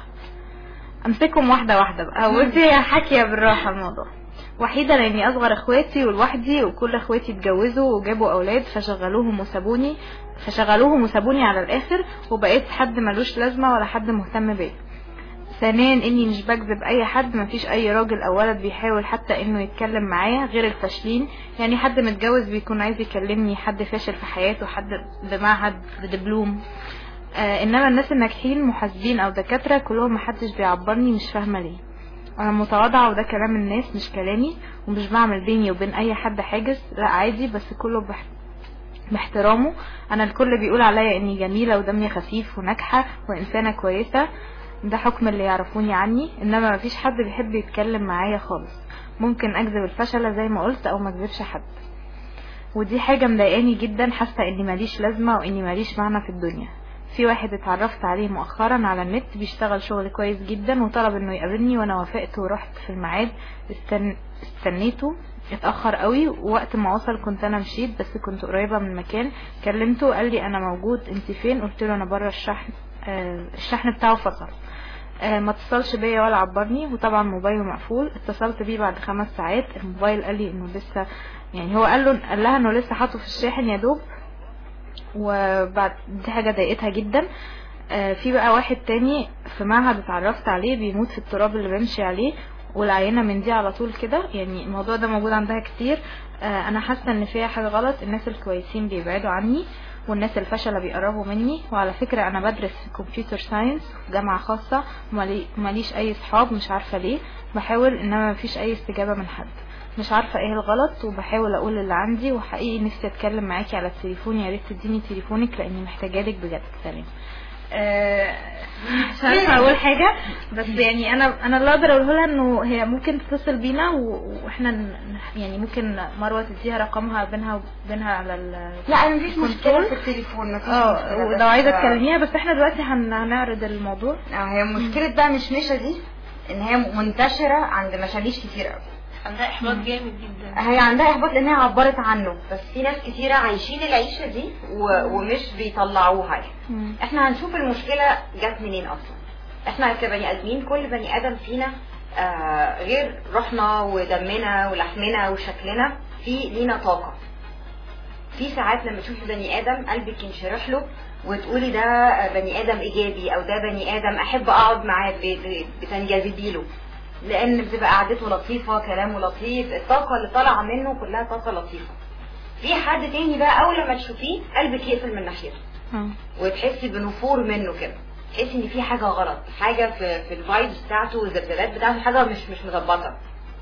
امسكهم واحده واحده بقى ودي حكيه بالراحه الموضوع وحيدة لاني اصغر اخواتي ولوحدي وكل اخواتي اتجوزوا وجابوا اولاد فشغلوهم وسابوني فشغلوهم وسابوني على الاخر وبقيت حد ملوش لازمة ولا حد مهتم بيا ثانيا اني مش بكذب اي حد مفيش اي راجل او ولد بيحاول حتى انه يتكلم معايا غير الفاشلين يعني حد متجوز بيكون عايز يكلمني حد فاشل في حياته حد بمعهد بدبلوم آه انما الناس الناجحين محاسبين او دكاترة كلهم محدش بيعبرني مش فاهمة ليه انا متواضعة وده كلام الناس مش كلامي ومش بعمل بيني وبين اي حد حاجز لا عادي بس كله بح... باحترامه انا الكل بيقول عليا اني جميلة ودمي خفيف وناجحة وانسانة كويسة ده حكم اللي يعرفوني عني انما مفيش حد بيحب يتكلم معايا خالص ممكن اكذب الفشلة زي ما قلت او ما اكذبش حد ودي حاجة مضايقاني جدا حاسة اني ماليش لازمة واني ماليش معنى في الدنيا في واحد اتعرفت عليه مؤخرا على النت بيشتغل شغل كويس جدا وطلب انه يقابلني وانا وافقت ورحت في الميعاد استن... استنيته اتأخر قوي ووقت ما وصل كنت انا مشيت بس كنت قريبة من المكان كلمته قال لي انا موجود انت فين قلت له انا بره الشحن آه الشحن بتاعه فصل آه ما اتصلش بيا ولا عبرني وطبعا موبايله مقفول اتصلت بيه بعد خمس ساعات الموبايل قال لي انه لسه يعني هو قال له قال لها انه لسه حاطه في الشاحن يا دوب وبعد دي حاجة ضايقتها جدا آه في بقى واحد تاني في معهد اتعرفت عليه بيموت في التراب اللي بمشي عليه والعينة من دي على طول كده يعني الموضوع ده موجود عندها كتير آه انا حاسة ان فيها حاجة غلط الناس الكويسين بيبعدوا عني والناس الفشلة بيقربوا مني وعلى فكرة انا بدرس كمبيوتر ساينس في جامعة خاصة ومالي- ماليش اي صحاب مش عارفة ليه بحاول انما مفيش اي استجابة من حد مش عارفة ايه الغلط وبحاول اقول اللي عندي وحقيقي نفسي اتكلم معاكي على التليفون يا ريت تديني تليفونك لاني محتاجالك بجد سلام آه، مش عارفه اقول حاجه بس يعني انا انا اللي اقدر اقوله لها انه هي ممكن تتصل بينا و- واحنا ن- يعني ممكن مروه تديها رقمها بينها وبينها على ال
لا انا مفيش مشكله
كنترول.
في التليفون مفيش
اه
مشكلة، بس-
ولو عايزه تكلميها بس احنا دلوقتي هن- هنعرض الموضوع
اه هي مشكله بقى مش مشا دي ان هي منتشره عند مشاليش كتير قوي
عندها احباط جامد جدا
هي عندها احباط لان هي عبرت عنه بس في ناس كتيره عايشين العيشه دي و... ومش بيطلعوها يعني. احنا هنشوف المشكله جت منين اصلا احنا كبني ادمين كل بني ادم فينا آه غير روحنا ودمنا ولحمنا وشكلنا في لينا طاقه في ساعات لما تشوفي بني ادم قلبك ينشرح له وتقولي ده بني ادم ايجابي او ده بني ادم احب اقعد معاه ب- ب- بتنجذبي له لان بتبقى قعدته لطيفه كلامه لطيف الطاقه اللي طالعه منه كلها طاقه لطيفه في حد تاني بقى اول لما تشوفيه قلبك يقفل من ناحيته وتحسي بنفور منه كده تحسي ان في حاجه غلط حاجه في في الفايبس بتاعته والذبذبات بتاعته حاجه مش مش مظبطه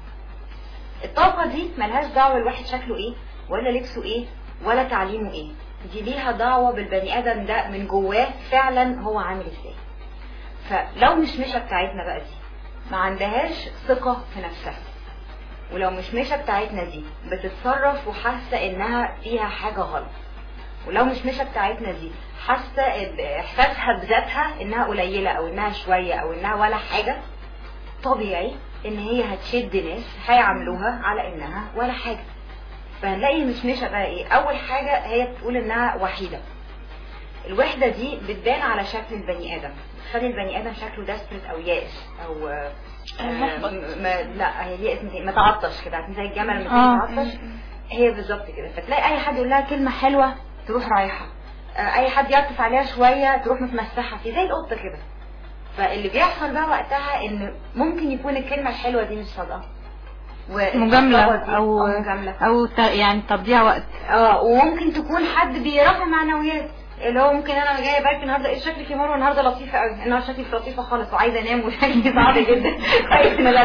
الطاقه دي ملهاش دعوه الواحد شكله ايه ولا لبسه ايه ولا تعليمه ايه دي ليها دعوه بالبني ادم ده من جواه فعلا هو عامل ازاي فلو مش مشة بتاعتنا بقى دي ما عندهاش ثقة في نفسها ولو مش مشة بتاعتنا دي بتتصرف وحاسة انها فيها حاجة غلط ولو مش مشة بتاعتنا دي حاسة باحساسها بذاتها انها قليلة او انها شوية او انها ولا حاجة طبيعي ان هي هتشد ناس هيعاملوها على انها ولا حاجة فهنلاقي مش مشة بقى ايه اول حاجة هي بتقول انها وحيدة الوحدة دي بتبان على شكل البني ادم تخلي البني ادم شكله ديسبريت او يائس او آه،
محبط.
م- ما لا هي ليه اسم تاني متعطش كده عارفين زي الجمل لما
آه.
تيجي تعطش هي بالظبط كده فتلاقي اي حد يقول لها كلمه حلوه تروح رايحه آه، اي حد يعطف عليها شويه تروح متمسحه فيه زي القطه كده فاللي بيحصل بقى وقتها ان ممكن يكون الكلمه الحلوه دي مش صادقه
مجاملة
والطبطبة دي-
او
آه، مجامله
او ت- يعني تضييع وقت
اه وممكن تكون حد بيرفع معنويات اللي هو ممكن انا جايه بالك النهارده ايه شكلك يا مروه النهارده لطيفه قوي النهارده شكلي مش لطيفه خالص وعايزه انام وشكلي صعب جدا كويس ان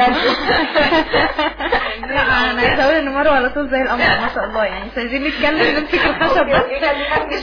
لا انا عايزه اقول ان مروه على طول زي القمر ما شاء الله يعني مش عايزين نتكلم نمسك الخشب بس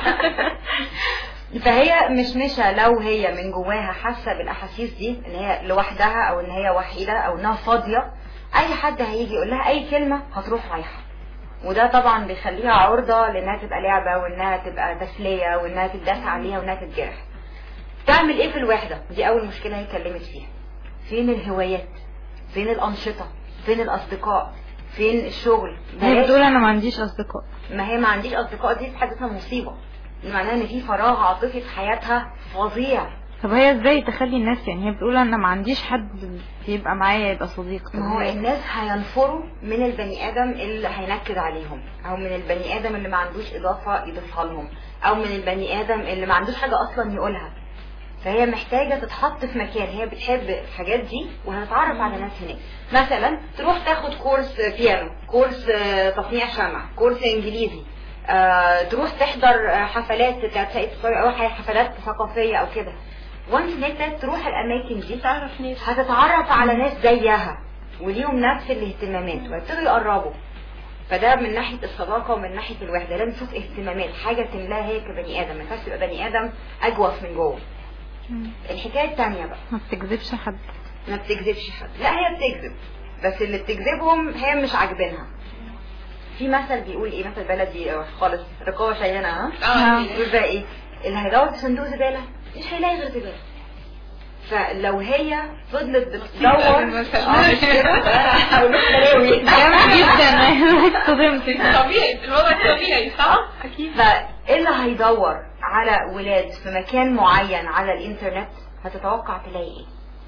فهي مش مشة لو هي من جواها حاسة بالأحاسيس دي إن هي لوحدها أو إن هي وحيدة أو إنها فاضية أي حد هيجي يقول لها أي كلمة هتروح رايحة وده طبعا بيخليها عرضة لإنها تبقى لعبة وإنها تبقى تسلية وإنها تتداس عليها وإنها تتجرح تعمل إيه في الوحدة دي أول مشكلة هي اتكلمت فيها فين الهوايات فين الأنشطة فين الأصدقاء فين الشغل
هي
بلاش-
بتقول انا ما عنديش اصدقاء
ما هي ما عنديش اصدقاء دي في حد ذاتها مصيبه دي معناها ان في فراغ عاطفي في حياتها فظيع
طب هي ازاي تخلي الناس يعني هي بتقول انا ما عنديش حد يبقى معايا يبقى صديق طب
ما هو
هي-
الناس هينفروا من البني ادم اللي هينكد عليهم او من البني ادم اللي ما عندوش اضافه يضيفها لهم او من البني ادم اللي ما عندوش حاجه اصلا يقولها فهي محتاجة تتحط في مكان هي بتحب الحاجات دي وهتتعرف على ناس هناك مثلا تروح تاخد كورس بيانو كورس آه، تصنيع شمع كورس انجليزي آه، تروح تحضر آه، حفلات بتاعت او حفلات ثقافية او كده وانس ان انت تروح الاماكن دي
تعرف ناس
هتتعرف على ناس زيها وليهم نفس الاهتمامات ويبتدوا يقربوا فده من ناحيه الصداقه ومن ناحيه الوحده لازم تشوف اهتمامات حاجه تملاها هي كبني ادم ما ينفعش تبقى بني ادم اجوف من جوه الحكايه الثانيه بقى
ما بتكذبش حد
ما بتكذبش حد لا هي بتكذب بس اللي بتكذبهم هي مش عاجبينها في مثل بيقول ايه مثل بلدي خالص رقابه شينه ها
اه
يقول بقى ايه اللي هيدور في صندوق زباله مش هيلاقي غير زباله فلو هي فضلت بتدور
المثل.
اه مش كده انا هقول لك بلاوي
جامد جدا اتصدمت
طبيعي الوضع طبيعي صح؟ اكيد
فاللي هيدور على ولاد في مكان معين على الانترنت هتتوقع تلاقي ايه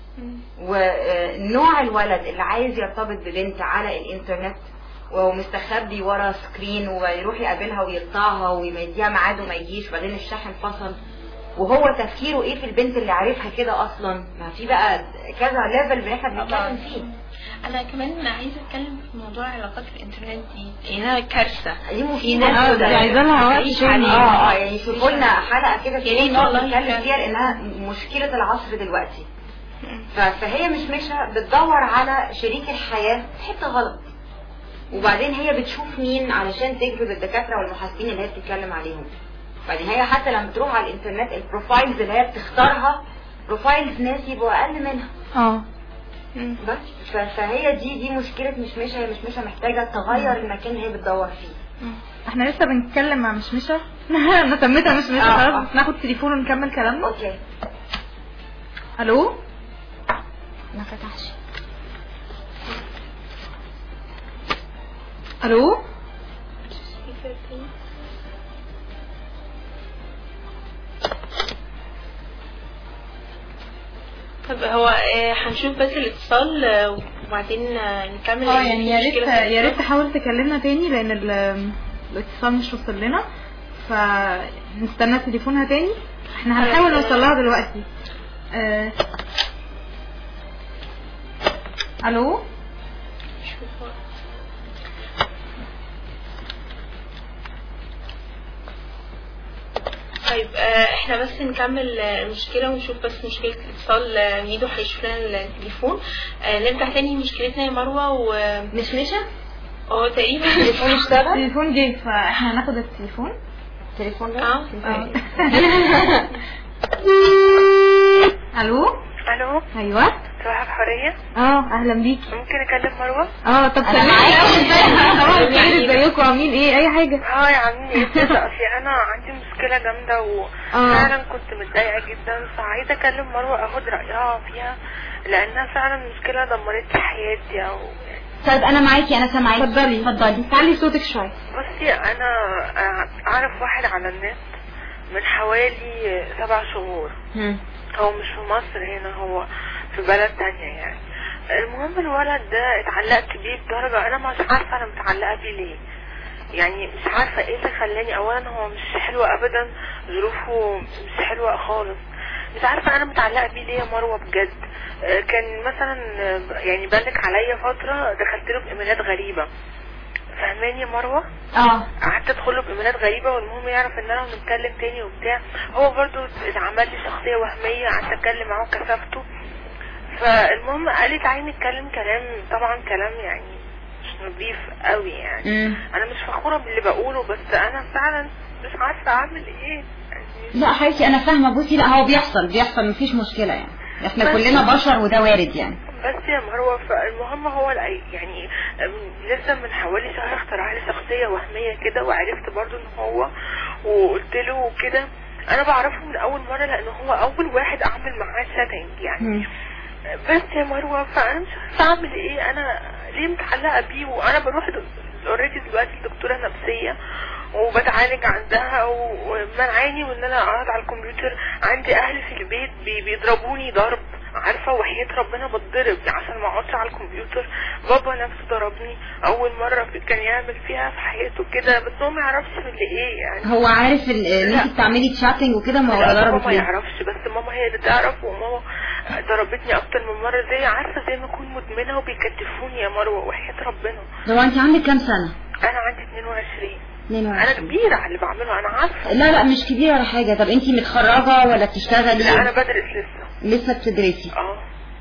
ونوع الولد اللي عايز يرتبط ببنت على الانترنت ومستخبي ورا سكرين ويروح يقابلها ويقطعها ويديها ميعاد وما يجيش وبعدين الشحن فصل وهو تفكيره ايه في البنت اللي عارفها كده اصلا ما في بقى كذا ليفل احنا بنتكلم فيه
انا كمان عايزه اتكلم في موضوع علاقات الانترنت دي انها كارثه
دي
في
مشكله
ناس
دي عايزة لها وقت
تعيش
تاني.
عليها.
اه اه يعني شوفوا لنا حلقه كده
يا
في
ريت
نقعد
والله
نتكلم
فعلا.
فيها لانها مشكله العصر دلوقتي ف- فهي مش مشى بتدور على شريك الحياه في حته غلط وبعدين هي بتشوف مين علشان تجذب الدكاتره والمحاسبين اللي هي بتتكلم عليهم بعدين هي حتى لما تروح على الانترنت البروفايلز اللي هي بتختارها بروفايلز ناس يبقوا اقل منها
اه
بس ف- فهي دي دي مشكله مش مشى هي مش مشى محتاجه تغير المكان اللي هي بتدور فيه
احنا لسه بنتكلم مع مشمشة انا سميتها مشمشة
آه،
خلاص
آه.
ناخد تليفون ونكمل كلامنا
اوكي
الو ما فتحش الو
طب هو آه، هنشوف بس الاتصال آه، وبعدين آه، نكمل
اه يعني يا ريت
المشكلة.
يا ريت تحاول تكلمنا تاني لان ال- الاتصال مش وصل لنا فنستنى تليفونها تاني احنا هنحاول
طيب،
نوصل لها دلوقتي آه. الو
طيب آه، احنا بس نكمل آه، المشكلة ونشوف بس مشكلة الاتصال آه، ميدو هيشوف لنا التليفون آه، نرجع تاني لمشكلتنا يا مروة و
مش مشى
اه تقريبا
التليفون اشتغل
التليفون جه فاحنا هناخد التليفون
التليفون ده
اه
اه الو
الو
ايوه
صباح الحرية
اه اهلا بيكي
ممكن اكلم مروة
اه طب
أنا
كلميني
معاكي.
الأول. طبعا خير ازيكم عاملين ايه اي حاجه
اه يا عمي ايه كده اصلي انا عندي مشكلة جامدة وفعلا كنت متضايقة جدا فعايزة اكلم مروة اخد رأيها فيها لانها فعلا مشكلة دمرت لي حياتي او
طيب انا معاكي انا سامعاكي
اتفضلي
اتفضلي
تعلي صوتك شويه
بصي انا آه، اعرف واحد على النت من حوالي سبع شهور
مم.
هو مش في مصر هنا هو في بلد تانية يعني المهم الولد ده اتعلقت بيه بدرجة انا مش عارفة انا متعلقة بيه ليه يعني مش عارفة ايه اللي خلاني اولا هو مش حلو ابدا ظروفه مش حلوة خالص مش عارفة انا متعلقة بيه ليه يا مروة بجد آه، كان مثلا آه، يعني بالك عليا فترة دخلت له بايميلات غريبة فاهماني يا مروة
اه
قعدت ادخل له بايميلات غريبه والمهم يعرف ان انا بنتكلم تاني وبتاع هو برضو اتعمل لي شخصيه وهميه قعدت اتكلم معاه وكسفته فالمهم قال لي تعالي نتكلم كلام طبعا كلام يعني مش نظيف قوي يعني
مم.
انا مش فخوره باللي بقوله بس انا فعلا مش عارفه اعمل ايه يعني
لا حبيبتي انا فاهمه بصي لا هو بيحصل بيحصل مفيش مشكله يعني احنا
بس-
كلنا بشر وده وارد يعني
بس يا مروة فالمهم هو الأي- يعني أم، لسه من حوالي شهر اخترع لي شخصية وهمية كده وعرفت برضو ان هو وقلت له كده انا بعرفه من اول مرة لان هو اول واحد اعمل معاه شاتنج يعني
مم.
بس يا مروة فانا مش عارفة اعمل ايه انا ليه متعلقة بيه وانا بروح اوريدي دلوقتي لدكتورة نفسية وبتعالج عندها ومنعاني وان انا اقعد على الكمبيوتر عندي اهل في البيت بي- بيضربوني ضرب عارفة وحياة ربنا بتضرب عشان ما اقعدش على الكمبيوتر بابا نفسه ضربني اول مرة في- كان يعمل فيها في حياته كده بس هو ما يعرفش من اللي ايه يعني
هو عارف ال- ان
لا.
انت بتعملي تشاتنج وكده ما هو
لا بابا
ضربك
ما
ليه
يعرفش بس ماما هي اللي تعرف وماما ضربتني اكتر من مرة زي عارفة زي ما اكون مدمنة وبيكتفوني يا مروة وحياة ربنا
هو انت عندك كام سنه
انا عندي 22 انا
22
كبيرة على اللي بعمله انا عارفة
لا لا مش كبيره ولا حاجه طب انت متخرجه ولا
لا
بتشتغلي
انا بدرس لسه
لسه بتدرسي
اه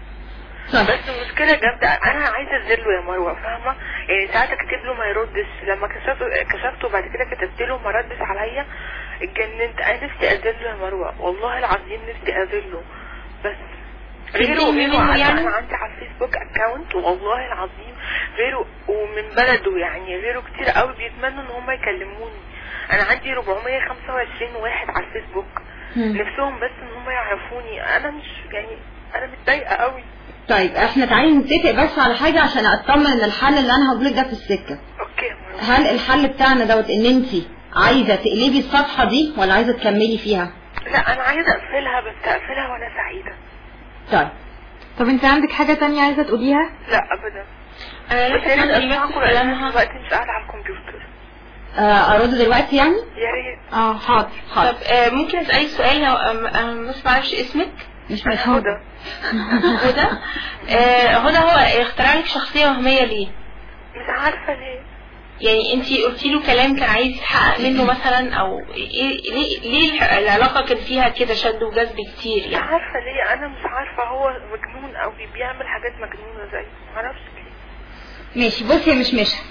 طيب
بس المشكلة جامدة انا عايزة ازله يا مروة فاهمة يعني ساعات اكتب له ما يردش لما كشفته كشفته بعد كده كتبت له ما ردش عليا اتجننت انا نفسي اذله يا مروة والله العظيم نفسي اذله بس غيره
تديني
غيره
منه
عارفة
يعني؟
انا عندي على الفيسبوك اكونت والله العظيم غيره ومن بلده يعني غيره كتير قوي بيتمنوا ان هم يكلموني انا عندي 425 واحد على الفيسبوك
مم.
نفسهم بس ان هم يعرفوني انا مش يعني انا متضايقه قوي
طيب احنا تعالي نتفق بس على حاجه عشان اطمن ان الحل اللي انا هقوله لك ده في السكه
اوكي يا مروة.
هل الحل بتاعنا دوت ان انت عايزه تقلبي الصفحه دي ولا عايزه تكملي فيها
لا انا عايزه اقفلها بس اقفلها وانا سعيده
طيب
طب انت عندك حاجه تانية عايزه تقوليها
لا ابدا
انا
بس
لسه
يا ريت
كان
اسمعكم
بس
لان انا
كلامها
دلوقتي مش قاعده على الكمبيوتر
آه، ارد دلوقتي يعني
يا ريت
اه حاضر
طب آه، ممكن اسالك سؤال هو أم- انا بس معرفش اسمك
مش
انا
مفهوم
هدى
هدى آه، هدى هو اخترع لك شخصيه وهميه ليه
مش عارفه ليه
يعني انت قلتي له كلام كان عايز يتحقق منه مثلا او ايه ليه ليه الح- العلاقه كان فيها كده شد وجذب كتير
مش
يعني
عارفه ليه انا مش عارفه هو مجنون او بيعمل حاجات مجنونه زي معرفش ليه
ماشي بصي يا مش مش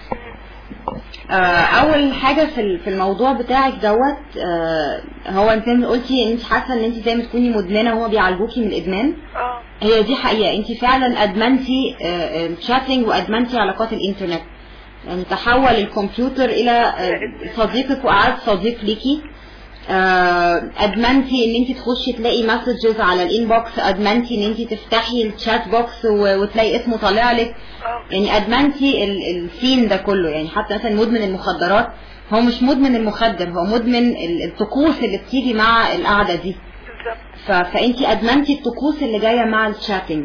آه، اول حاجه في ال- في الموضوع بتاعك دوت آه، هو انت قلتي ان انت حاسه ان انت زي ما تكوني مدمنه هو بيعالجوكي من الادمان
اه
هي دي حقيقه انت فعلا ادمنتي الشاتنج وادمنتي علاقات الانترنت يعني تحول الكمبيوتر الى آه، صديقك وقعد صديق ليكي آه، ادمنتي ان انت تخشي تلاقي مسجز على الانبوكس ادمنتي ان انت تفتحي الشات بوكس و- وتلاقي اسمه طالع لك يعني ادمنتي ال- السين ده كله يعني حتى مثلا مدمن المخدرات هو مش مدمن المخدر هو مدمن ال- الطقوس اللي بتيجي مع القعده دي ف... فانت ادمنتي الطقوس اللي جايه مع الشاتنج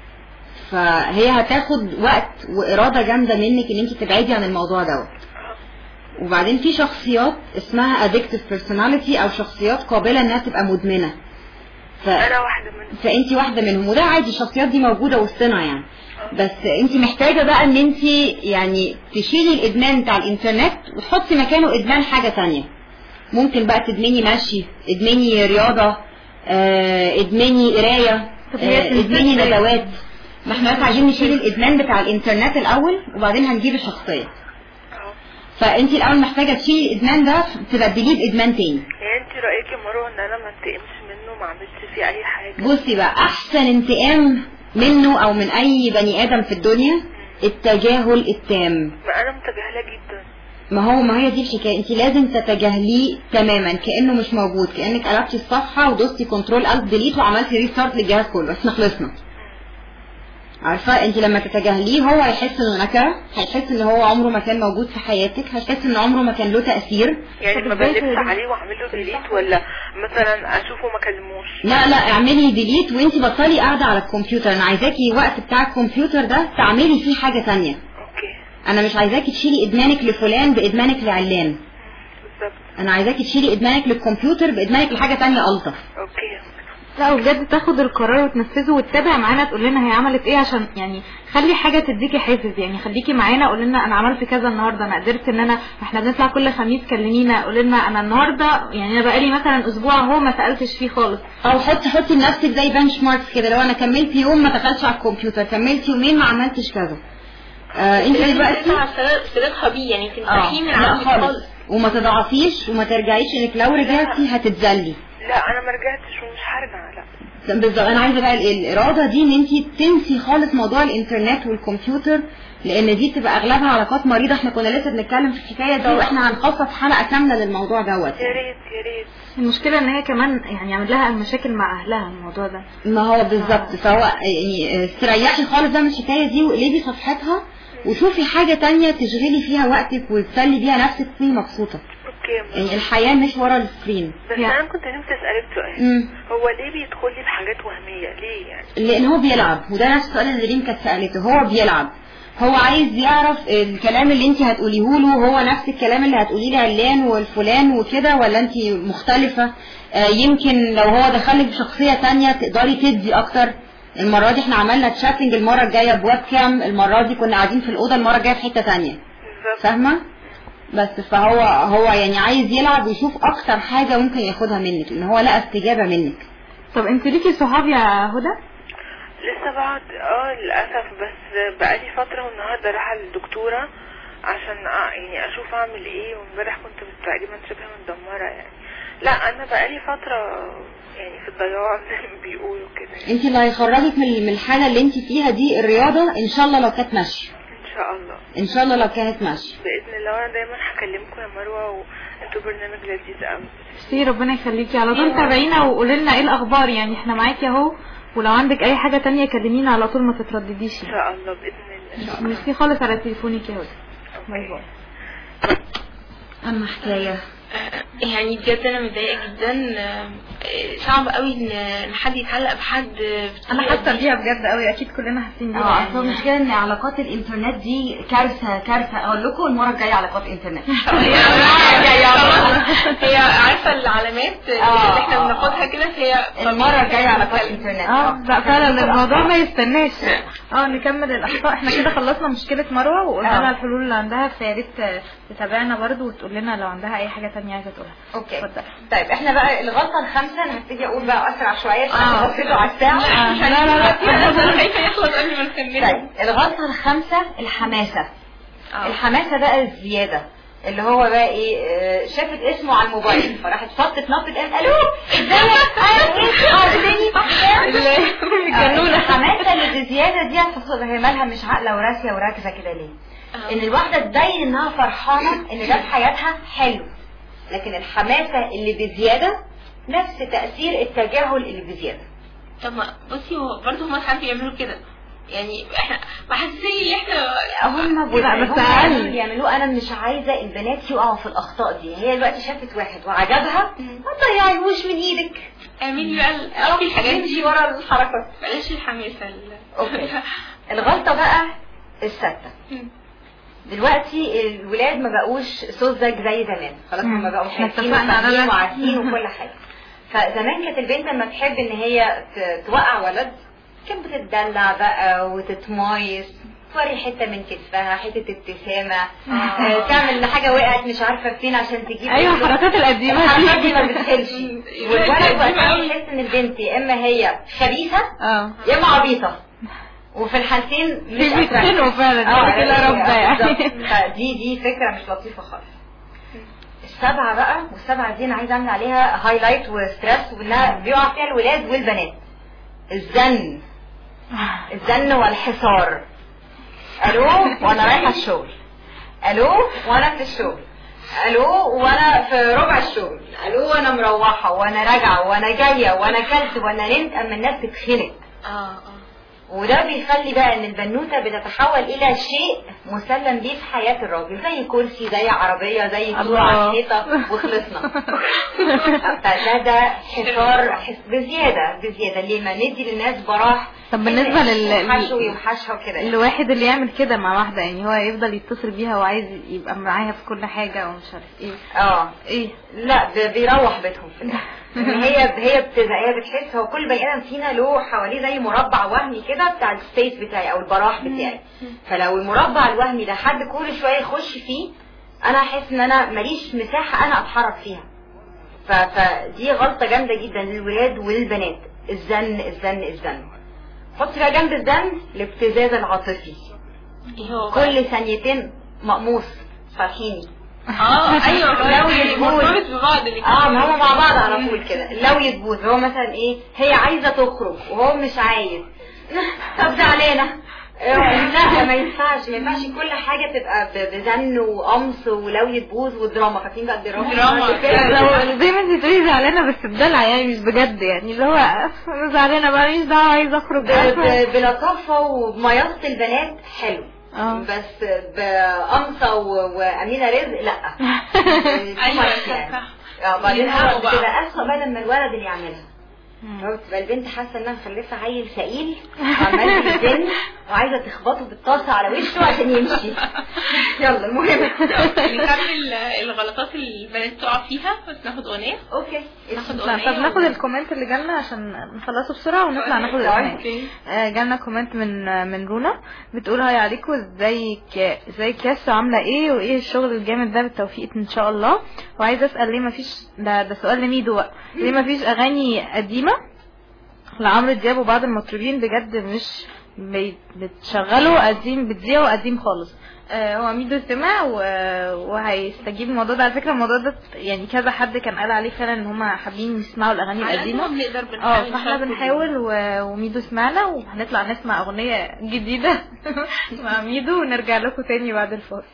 فهي هتاخد وقت واراده جامده منك ان انت تبعدي عن الموضوع دوت وبعدين في شخصيات اسمها addictive personality او شخصيات قابله انها تبقى مدمنه ف...
انا واحده منهم
فانت واحده منهم وده عادي الشخصيات دي موجوده وسطنا يعني بس انت محتاجه بقى ان انت يعني تشيلي الادمان بتاع الانترنت وتحطي مكانه ادمان حاجه تانية ممكن بقى تدمني مشي ادمني رياضه آه، ادمني قرايه
طب هي
آه، ادمني
تنزل إزاي؟
ندوات ما احنا بس عايزين نشيل الادمان بتاع الانترنت الاول وبعدين هنجيب الشخصيه فانت الاول محتاجه تشيلي الادمان ده تبدليه بادمان تاني
يعني انت رايك يا مروه ان انا ما انتقمش منه ما عملتش فيه اي حاجه
بصي بقى احسن انتقام منه او من اي بني ادم في الدنيا التجاهل التام
ما انا متجاهله جدا
ما هو ما هي دي الحكايه انت لازم تتجاهليه تماما كانه مش موجود كانك قلبتي الصفحه ودوستي كنترول الت ديليت وعملتي ريستارت للجهاز كله احنا خلصنا عارفه انت لما تتجاهليه هو هيحس انه نكره هيحس ان هو عمره ما كان موجود في حياتك هيحس ان عمره ما كان له تاثير
يعني
طب
ما
ازاي
بلبس
تقولي؟
عليه واعمل له ديليت ولا مثلا اشوفه ما كلموش
لا لا اعملي ديليت وانت بطلي قاعده على الكمبيوتر انا عايزاكي وقت بتاع الكمبيوتر ده تعملي فيه حاجه تانية
اوكي
انا مش عايزاكي تشيلي ادمانك لفلان بادمانك لعلان
بالظبط
انا عايزاكي تشيلي ادمانك للكمبيوتر بادمانك لحاجه تانية الطف
اوكي
لا وبجد تاخد القرار وتنفذه وتتابع معانا تقول لنا هي عملت ايه عشان يعني خلي حاجه تديكي حافز يعني خليكي معانا قول لنا انا عملت كذا النهارده انا قدرت ان انا احنا بنطلع كل خميس كلمينا قول لنا انا النهارده يعني انا بقالي مثلا اسبوع اهو ما سالتش فيه خالص
او حطي حطي لنفسك زي بنش ماركس كده لو انا كملت يوم ما دخلتش على الكمبيوتر كملت يومين ما عملتش كذا آه انت
لازم
دلوقتي
تقطع صلة- صلتها بيه يعني تمسحيه من
لا
عندك
خالص
خالص
وما تضعفيش وما ترجعيش انك لو رجعتي هتتذلي
لا انا ما رجعتش ومش هرجع لا
بالظبط انا عايزه بقى ال- الاراده دي ان انت تنسي خالص موضوع الانترنت والكمبيوتر لان دي بتبقى اغلبها علاقات مريضه احنا كنا لسه بنتكلم في الحكايه دي واحنا هنخصص حلقه كامله للموضوع دوت
يا ريت يا ريت
المشكله ان هي كمان يعني عامل لها مشاكل مع اهلها الموضوع ده
ما هو بالظبط فهو يعني استريحي خالص بقى من الحكايه دي واقلبي صفحتها وشوفي حاجه تانية تشغلي فيها وقتك وتسلي بيها نفسك تكوني مبسوطه
اوكي
يعني الحياه مش ورا السكرين
بس
يعني-
انا كنت نفسي اسالك سؤال
مم.
هو ليه بيدخل لي بحاجات وهميه ليه يعني
لان هو بيلعب وده نفس السؤال اللي ريم كانت سالته هو بيلعب هو عايز يعرف الكلام اللي انت هتقوليه له هو نفس الكلام اللي هتقوليه لعلان والفلان وكده ولا انت مختلفة آه يمكن لو هو دخلك بشخصية تانية تقدري تدي اكتر المرة دي احنا عملنا تشاتنج المرة الجاية بويب كام المرة دي كنا قاعدين في الأوضة المرة الجاية في حتة تانية
بالظبط
فاهمة بس فهو هو يعني عايز يلعب ويشوف اكتر حاجة ممكن ياخدها منك ان هو لقى استجابة منك
طب انت ليكي صحاب يا هدى
لسه بعد اه للاسف بس بقالي فتره والنهارده رايحه للدكتوره عشان أ- يعني اشوف اعمل ايه وامبارح كنت تقريبا شبه متدمره يعني لا انا بقالي فتره يعني في الضياع زي ما بيقولوا كده يعني.
انت اللي هيخرجك من من الحالة اللي انت فيها دي الرياضة ان شاء الله لو كانت ماشية
ان شاء الله
ان شاء الله لو كانت ماشية
باذن الله وانا دايما هكلمكم يا مروه وانتوا برنامج لذيذ قوي
ميرسي ربنا يخليكي على طول تابعينا وقولي لنا ايه الاخبار يعني احنا معاكي اهو ولو عندك اي حاجه تانية كلمينا على طول ما تتردديش
ان شاء الله باذن الله ان شاء الله
ميرسي خالص على تليفونك يا هدى باي باي
اما حكاية
يعني بجد انا متضايقه جدا آه، صعب قوي ان إن حد يتعلق بحد
انا حاسه بيها بجد قوي اكيد كلنا حاسين بيها
اه اصل
يعني.
المشكلة ان علاقات الانترنت دي كارثة كارثة اقول لكم المرة الجاية علاقات انترنت
هي هي عارفه العلامات اللي
آه.
احنا بناخدها كده هي
المرة الجاية علاقات انترنت
اه لا فعلا الموضوع ما يستناش اه نكمل الاخطاء احنا كده خلصنا مشكله مروه وقلنا
آه.
لها الحلول اللي عندها فيا ريت تتابعنا برضو وتقول لنا لو عندها اي حاجه تانية عايزه تقولها
اوكي
اتفضل.
طيب احنا بقى الغلطة الخامسة انا هبتدي اقول بقى اسرع شوية عشان
آه.
بصيتوا على الساعة
لا لا لا
انا خايفه يخلص قبل ما نكمل
طيب الغلطة الخامسة الحماسة
آه.
الحماسة بقى الزيادة اللي هو بقى ايه آه، شافت اسمه على الموبايل فراحت فطت نطت قالت الو ازيك انا ايه عارفاني
الجنونة.
الحماسة اللي بزيادة دي هتحصل هي مالها مش عاقلة وراسية وراكزة كده ليه؟ ان الواحدة تبين انها فرحانة ان ده في حياتها حلو لكن الحماسة اللي بزيادة نفس تأثير التجاهل اللي بزيادة
طب ما بصي هو برضه هما ساعات بيعملوا كده يعني احنا محسسين ان احنا
هم
بس
هم
أقل.
اللي يعملوه انا مش عايزه البنات يقعوا في الاخطاء دي هي دلوقتي شافت واحد وعجبها ما تضيعيهوش من ايدك
اعملي بقى ال- اعملي الحاجات
امشي
دي
ورا الحركات
بلاش الحماسة ال-
اوكي الغلطه بقى السادسه
مم.
دلوقتي الولاد ما بقوش سذج زي زمان خلاص
مم.
هم بقوا
احنا
شايفين
اتفقنا على
وفاهمين
ده.
وعارفين وكل حاجه فزمان كانت البنت لما تحب ان هي ت- توقع ولد كانت بتدلع بقى وتتمايص توري حته من كتفها حته ابتسامه آه، تعمل حاجه وقعت مش عارفه فين عشان تجيب
ايوه
رجله.
الحركات القديمه
الحركات دي
دي
ما بتخلش والولد وقتها يحس ان البنت يا اما هي خبيثه
اه
يا اما عبيطه وفي الحالتين مش
في بيتخانقوا فعلا
اه
يقول لك لا رب يعني
بالظبط. فدي دي فكره مش لطيفه خالص السبعه بقى والسبعه دي انا عايزه اعمل عليها هايلايت وستريس وانها بيقع فيها الولاد والبنات الزن الزن والحصار الو وانا رايحه الشغل الو وانا في الشغل الو وانا في ربع الشغل الو وانا مروحه وانا راجعه وانا جايه وانا كلت وانا نمت اما الناس تتخنق
اه اه
وده بيخلي بقى ان البنوته بتتحول الى شيء مسلم بيه في حياه الراجل زي كرسي زي عربيه زي صوره
الله.
على الحيطه وخلصنا فده ده حصار حس بزياده بزياده ليه ما ندي للناس براح
طب بالنسبة لل-
يوحشوا ويوحشها وكده يعني.
الواحد اللي يعمل كده مع واحدة يعني هو يفضل يتصل بيها وعايز يبقى معاها في كل حاجة ومش عارف ايه
اه
ايه
لا ب- بيروح بيتهم في الاخر إن هي هي بتزهق هي بتحس هو كل بني ادم فينا له حواليه زي مربع وهمي كده بتاع السبيس بتاعي او البراح بتاعي فلو المربع الوهمي ده حد كل شويه يخش فيه انا احس ان انا ماليش مساحه انا اتحرك فيها ف... فدي غلطه جامده جدا للولاد وللبنات الزن الزن الزن حط بقى جنب الزن الابتزاز العاطفي
ايه هو بقى؟
كل ثانيتين مقموص فرحيني
اه ايوه
لو يجوز.
مرتبط ببعض الاتنين.
اه ما هم مع بعض على طول كده لو يتبوظ هو مثلا ايه هي عايزه تخرج وهو مش عايز طب زعلانه آه، لا ما ينفعش ما ينفعش كل حاجه تبقى ب- بزن وقمص ولو يتبوظ ودراما فاكرين بقى الدراما
دراما.
كده.
لو زي ما انت تقولي زعلانة بس بدلع يعني مش بجد يعني اللي هو انا زعلانة بقى ماليش دعوة عايزة اخرج
ب- ب- بلطافه وبمياصه البنات حلو
اه
بس بقمصه و- وامينه رزق لا
ايوه
يعني.
صح صح
اه بعدين
ينهوا
هو
بقى.
بتبقى اسوء بقى لما الولد اللي يعملها هو بتبقى البنت حاسه انها مخلفه عيل ثقيل وعمال بيزن وعايزه تخبطه بالطاسه على وشه عشان يمشي يلا المهم
نكمل الغلطات اللي البنات تقع فيها بس ناخد اغنيه
اوكي
ناخد
لا،
اغنيه
طب ناخد الكومنت اللي جالنا عشان نخلصه بسرعة ونطلع ناخد الاغنية
اوكي
آه، جالنا كومنت من آه، من رونا بتقول هاي عليكم ازيك ازيك ياسو عامله ايه وايه الشغل الجامد ده بالتوفيق ان شاء الله وعايزه اسال ليه مفيش ده ده سؤال لميدو بقى ليه مفيش اغاني قديمه لعمرو دياب وبعض المطربين بجد مش بي- بتشغلوا قديم بتذيعوا قديم خالص آه، هو ميدو سمع و- وهيستجيب الموضوع ده على فكره الموضوع ده يعني كذا حد كان قال عليه فعلا ان هم حابين يسمعوا الاغاني
على قد
القديمه
ما بنقدر
اه
بنحاول
فاحنا
نشارك
بنحاول و- وميدو سمعنا وهنطلع نسمع اغنية جديدة مع ميدو ونرجع لكم تاني بعد الفاصل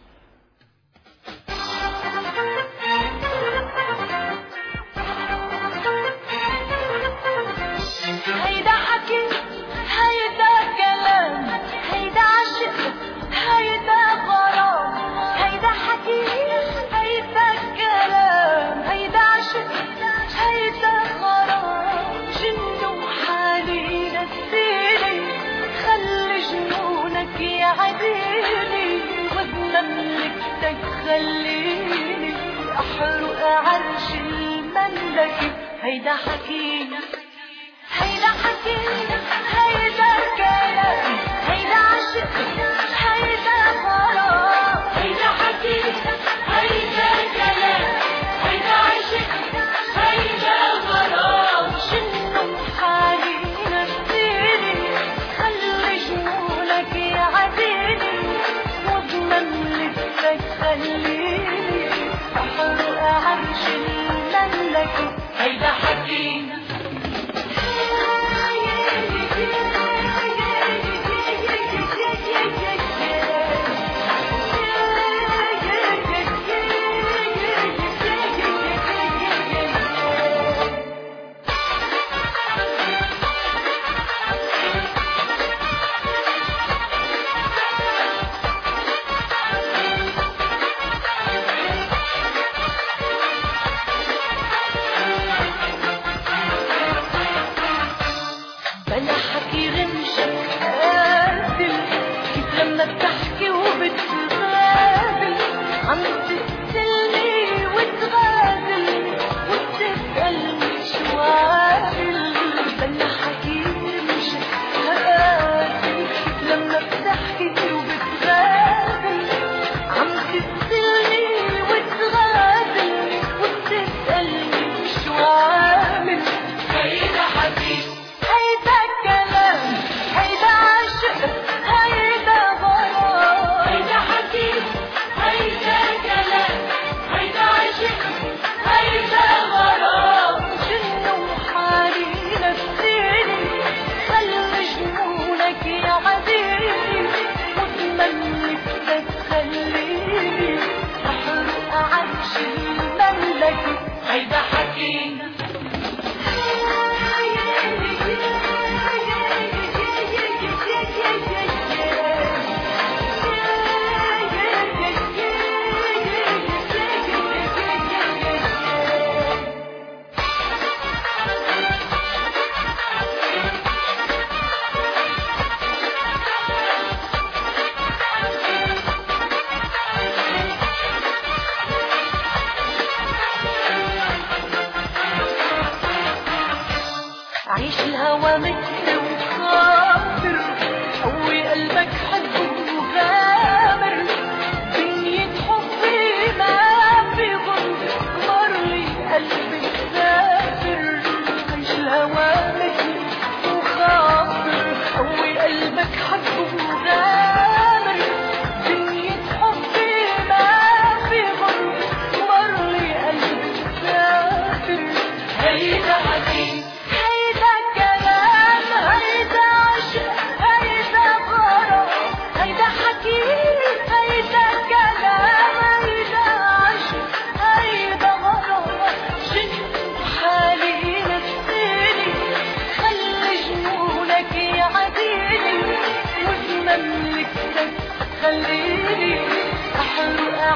هيدا حكي هيدا كلام هيدا عشق هيدا غرام هيدا حكي هيدا كلام هيدا عشق هيدا غرام جنو حالي نسيني خلي جنونك يعديني وبمملكتك خليني احرق عرش المملكة هيدا حكي هيدا حكي هيدا كلام هيدا عشق هيدا غرام هيدا حكي هيدا كلام هيدا عشق هيدا غرام شنو حالي نفسيني خلي جنونك يعديني وبمملكتك خليني احرق عرش المملكة هيدا حكي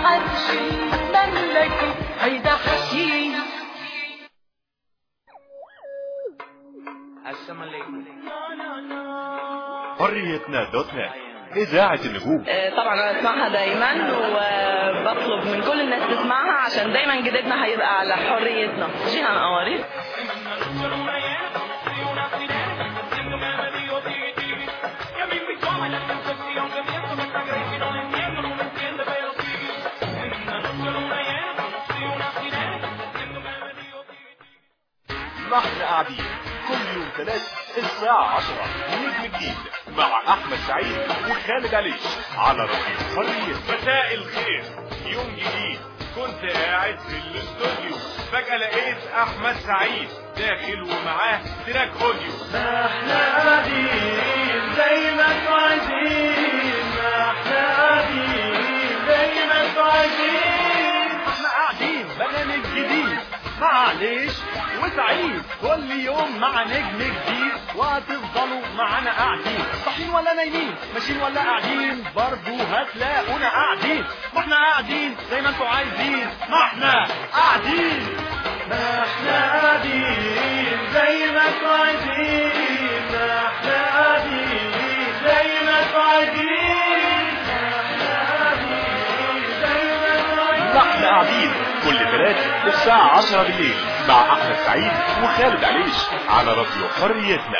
عرش المملكة هيدا حكي
السلام عليكم
حريتنا دوت نت إذاعة النجوم
آه، طبعا انا اسمعها دايما وبطلب من كل الناس تسمعها عشان دايما جديدنا هيبقى على حريتنا جيهان قواري
نحن قاعدين كل يوم ثلاث الساعة 10 نجم جديد مع أحمد سعيد وخالد عليش على راديو حرية مساء الخير يوم جديد كنت قاعد في الاستوديو فجأة لقيت أحمد سعيد داخل ومعاه تراك أوديو
ما احنا قاعدين زي ما انتوا عايزين ما احنا قاعدين زي ما انتوا عايزين احنا قاعدين برنامج جديد معلش وسعيد كل يوم مع نجم جديد وهتفضلوا معانا قاعدين صاحيين ولا نايمين ماشيين ولا قاعدين برضو هتلاقونا قاعدين ما احنا قاعدين زي ما انتوا عايزين ما احنا قاعدين ما احنا قاعدين زي ما انتوا عايزين ما احنا قاعدين زي ما انتوا عايزين ما احنا قاعدين زي ما انتوا عايزين
نحن قاعدين كل ثلاث الساعة 10 بالليل مع أحمد سعيد وخالد عليش على راديو حريتنا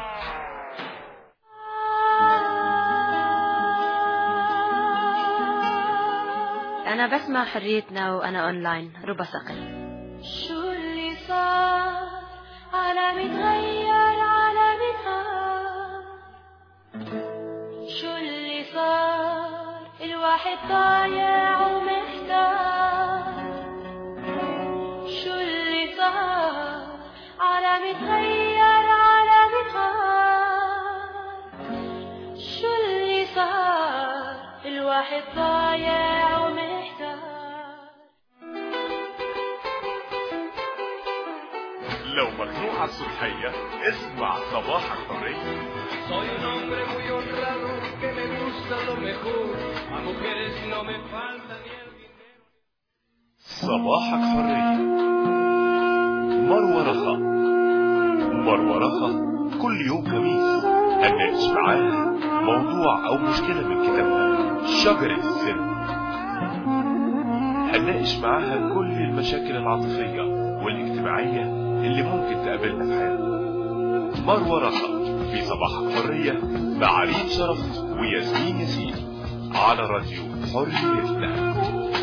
أنا بسمع حريتنا وأنا أونلاين ربى صقر
شو اللي صار عالم اتغير عالم انهار شو اللي صار الواحد ضايع ومحتار شو اللي صار عالم اتغير عالم انهار شو اللي صار الواحد ضايع ومحتار
لو مخنوق على الصبحية اسمع صباح الحرية
Soy un hombre muy honrado que me gusta lo mejor. A mujeres no me falta ni el
صباحك حرية مروة رخا مروة رخا كل يوم خميس هنناقش معاها موضوع أو مشكلة من كتابها شجرة السن هنناقش معاها كل المشاكل العاطفية والاجتماعية اللي ممكن تقابلنا في حياتنا مروة رخا في صباحك حرية مع ريم شرف وياسمين ياسين على راديو حريتنا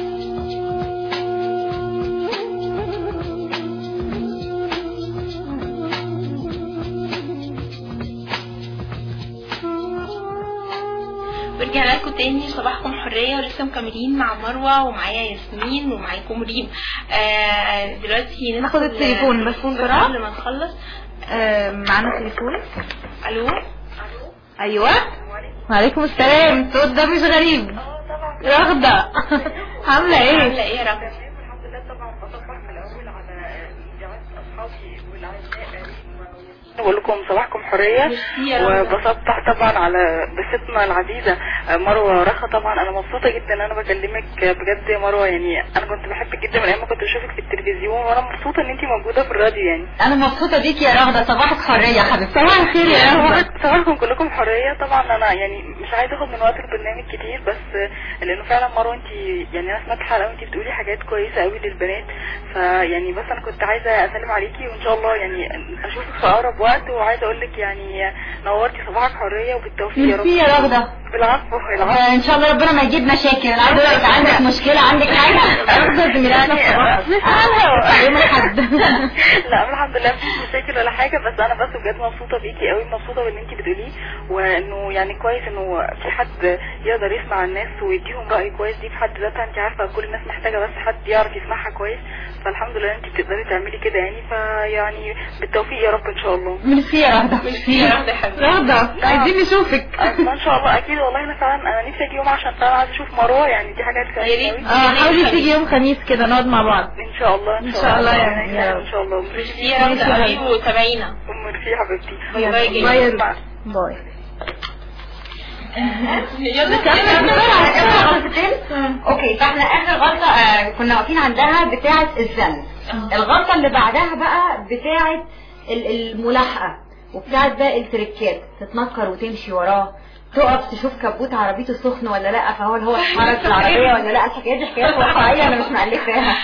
ورجعنا لكم تاني صباحكم حرية ولسه مكملين مع مروة ومعايا ياسمين ومعاكم ريم آه دلوقتي
ناخد
ندخل-
التليفون بس بسرعة.
قبل ما نخلص
آه، معانا تليفون
الو
ايوه وعليكم السلام الصوت ده مش غريب رغدة عاملة ايه؟
عاملة ايه يا رب
بقول لكم صباحكم حرية وبسطح طبعا على بستنا العزيزة مروة رخا طبعا انا مبسوطة جدا ان انا بكلمك بجد يا مروة يعني انا كنت بحبك جدا من ايام ما كنت بشوفك في التلفزيون وانا مبسوطة ان انتي موجودة في الراديو يعني
انا مبسوطه بيكي يا رغده صباحك حريه يا حبيبتي
صباح الخير يا رغدة
صباحكم كلكم حرية طبعا انا يعني مش عايزة اخد من وقت البرنامج كتير بس لانه فعلا مروة انت يعني انا سمعت حلقة وانت بتقولي حاجات كويسة قوي للبنات فيعني بس انا كنت عايزة اسلم عليكي وان شاء الله يعني اشوفك في اقرب وقت وعايزة اقول لك يعني نورتي صباحك حرية وبالتوفيق يا رب
ميرسي يا رغده
بالعفو بالعفو
آه، ان شاء الله ربنا ما يجيب مشاكل انا عايزه اقول لك عندك مشكله عندك حاجه رغده زميلاتنا في صباح يوم الاحد
لا الحمد لله مفيش مشاكل ولا حاجه بس انا بس بجد مبسوطه بيكي قوي مبسوطه باللي انت بتقوليه وانه يعني كويس انه في حد يقدر يسمع الناس ويديهم راي كويس دي في حد ذاتها انت عارفه كل الناس محتاجه بس حد يعرف يسمعها كويس فالحمد لله انت بتقدري تعملي كده يعني فيعني بالتوفيق يا رب ان شاء الله
ميرسي يا رغده
ميرسي يا رب يا حبيبي
رغدة عايزين نشوفك
ما شاء الله اكيد والله انا فعلا انا نفسي اجي يوم عشان فعلا عايزه اشوف مروه يعني دي حاجه
يا
تسعدني
ريت.
قوي
اه حاولي تيجي يوم خميس كده نقعد مع بعض
ان شاء الله
إن شاء الله يا رب.
يعني ان شاء الله
ميرسي يا رب يا حبيبي وتابعينا
ميرسي يا حبيبتي
باي باي جاي.
باي يا رغدة. باي
يلا
بس احنا بسرعة كده غلطتين
اوكي فاحنا اخر غلطه آه كنا واقفين عندها بتاعه الزن الغلطه اللي بعدها بقى بتاعه ال- الملاحقه وبتاعه بقى التريكات تتنكر وتمشي وراه تقف تشوف كبوت عربيته سخن ولا لا فهو اللي هو اتحرك في العربيه ولا لا الحكايات دي حكايات واقعيه انا مش مألفاها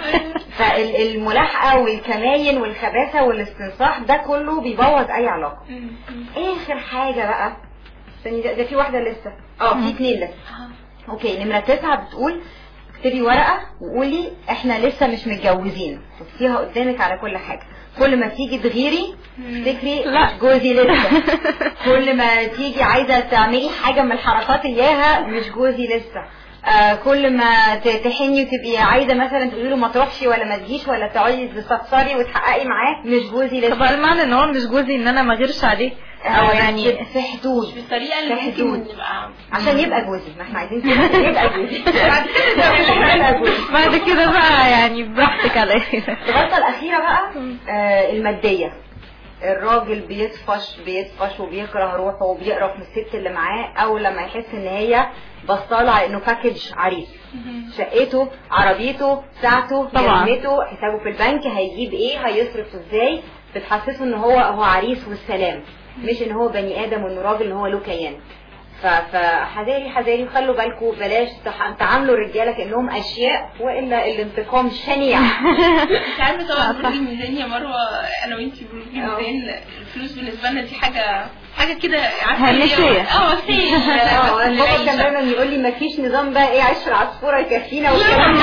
فالملاحقه والكماين والخباثه والاستنصاح ده كله بيبوظ اي علاقه اخر حاجه بقى استني ده, ده في واحده لسه اه في اتنين لسه اوكي نمرة تسعة بتقول اكتبي ورقة وقولي احنا لسه مش متجوزين حطيها قدامك على كل حاجة كل ما تيجي تغيري تفتكري لا جوزي لسه كل ما تيجي عايزة تعملي حاجة من الحركات اياها مش جوزي لسه آه كل ما ت- تحني وتبقي عايزه مثلا تقولي له ما تروحش ولا ما تجيش ولا تقعدي تستفسري وتحققي معاه مش جوزي لسه
طب هل معنى ان هو مش جوزي ان انا ما غيرش عليه او
آه،
يعني
بس في حدود
بالطريقه اللي
في
ممكن
حدود.
نبقى
عشان يبقى جوزي ما احنا عايزين كده يبقى جوزي بعد كده يبقى جوزي
بعد كده بقى يعني براحتك على
الغلطة الأخيرة بقى آه المادية الراجل بيطفش بيطفش وبيكره روحه وبيقرف من الست اللي معاه أول لما يحس إن هي بصاله على إنه باكج عريس شقته عربيته ساعته
طبعا.
جزمته حسابه في البنك هيجيب إيه هيصرف إزاي بتحسسه إن هو هو عريس والسلام مش إن هو بني آدم وإنه راجل إن هو له كيان ف- فحذاري حذاري وخلوا بالكم بلاش تح- تعاملوا الرجاله كانهم اشياء والا الانتقام شنيع
انت عارفه طبعا بروج الميزان يا مروه انا وانتي بروج الميزان الفلوس بالنسبه لنا دي حاجه حاجه كده عارفه
هامشية.
اللي هي- اه وسيله
اه
بس
بابا كان
للعيشة.
دايما يقول لي مفيش نظام بقى ايه عيش العصفوره يكفينا والكلام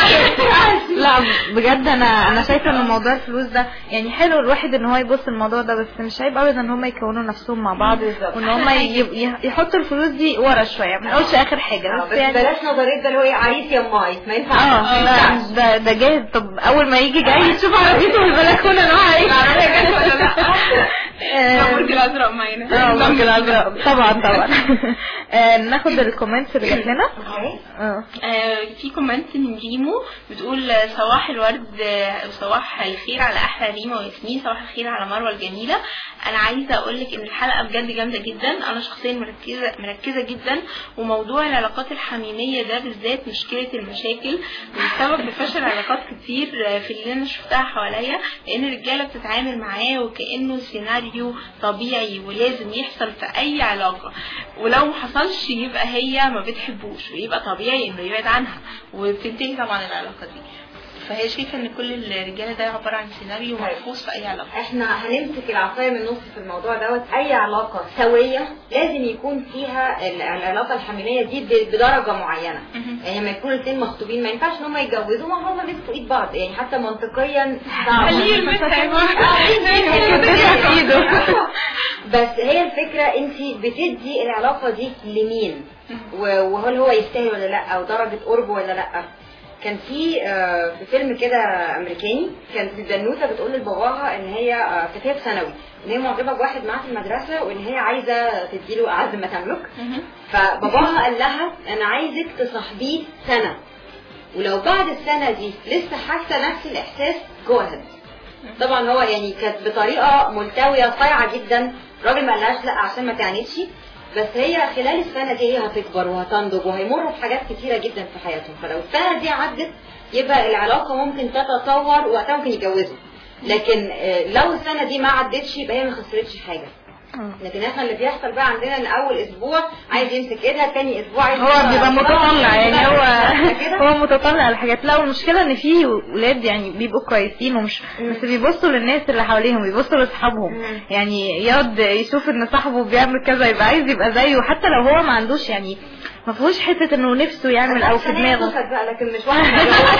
ده
لا بجد انا انا شايفه ان موضوع الفلوس ده يعني حلو الواحد ان هو يبص الموضوع ده بس مش عيب ابدا ان هم يكونوا نفسهم مع بعض
بالظبط.
وان هم يحطوا الفلوس دي ورا شويه ما نقولش اخر حاجه
آه،
بس
بس
يعني
بلاش نظريه ده اللي هو ايه عريس يا ماي ما ينفعش
اه
ما
لا
ينفعش
ده ده جاهز طب اول ما يجي جاي تشوف عربيته في البلكونه نوعها ايه آه،
برج الازرق معانا
اه برج الازرق طبعا طبعا آه، ناخد الكومنتس اللي جات لنا اه
آه، في كومنت من ريمو بتقول آه، صباح الورد آه، وصباح الخير على احلى ريما وياسمين صباح الخير على مروه الجميله انا عايزه اقول لك ان الحلقه بجد جامده جدا انا شخصيا مركزه مركزه جدا وموضوع العلاقات الحميميه ده بالذات مشكله المشاكل بسبب فشل علاقات كتير آه، في اللي انا شفتها حواليا لان الرجاله بتتعامل معاه وكانه سيناريو طبيعي ولازم يحصل في اي علاقه ولو ما حصلش يبقى هي ما بتحبوش ويبقى طبيعي انه يبعد عنها وبتنتهي طبعا العلاقه دي فهي شايفه ان كل الرجاله ده عباره عن سيناريو محفوظ في اي علاقه
احنا هنمسك العصايه من النص في الموضوع دوت اي علاقه سويه لازم يكون فيها ال- العلاقه الحميميه دي ب- بدرجه معينه يعني لما يكونوا الاثنين مخطوبين ما ينفعش ان هم يتجوزوا ما هم مسكوا ايد بعض يعني حتى منطقيا صعب
خليه يلمسها يا
بس هي الفكره انت بتدي العلاقه دي لمين و- وهل هو يستاهل ولا لا او درجه قربه ولا لا كان في آه، في فيلم كده امريكاني كانت البنوته بتقول لباباها ان هي آه، كانت هي في ثانوي ان هي معجبه بواحد معاها في المدرسه وان هي عايزه تديله اعز ما تملك فباباها قال لها انا عايزك تصاحبيه سنه ولو بعد السنه دي لسه حاسه نفس الاحساس جو اهيد طبعا هو يعني كانت بطريقه ملتويه صايعه جدا الراجل ما قالهاش لا عشان ما تعنتش بس هي خلال السنه دي هي هتكبر وهتنضج وهيمروا بحاجات كتيره جدا في حياتهم فلو السنه دي عدت يبقى العلاقه ممكن تتطور وقتها ممكن يتجوزوا لكن آه، لو السنه دي ما عدتش يبقى هي ما خسرتش حاجه لكن احنا اللي بيحصل بقى عندنا ان اول اسبوع عايز يمسك ايدها تاني اسبوع عايز
هو
يمسك
بيبقى
راسها.
متطلع يعني هو
كده؟
هو متطلع على حاجات لا والمشكله ان في ولاد يعني بيبقوا كويسين ومش بس بيبصوا للناس اللي حواليهم بيبصوا لاصحابهم يعني يقعد يشوف ان صاحبه بيعمل كذا يبقى عايز يبقى زيه حتى لو هو ما عندوش يعني ما فيهوش حته انه نفسه يعمل او في
عشان هي
دماغه
توسط بقى لكن مش واحده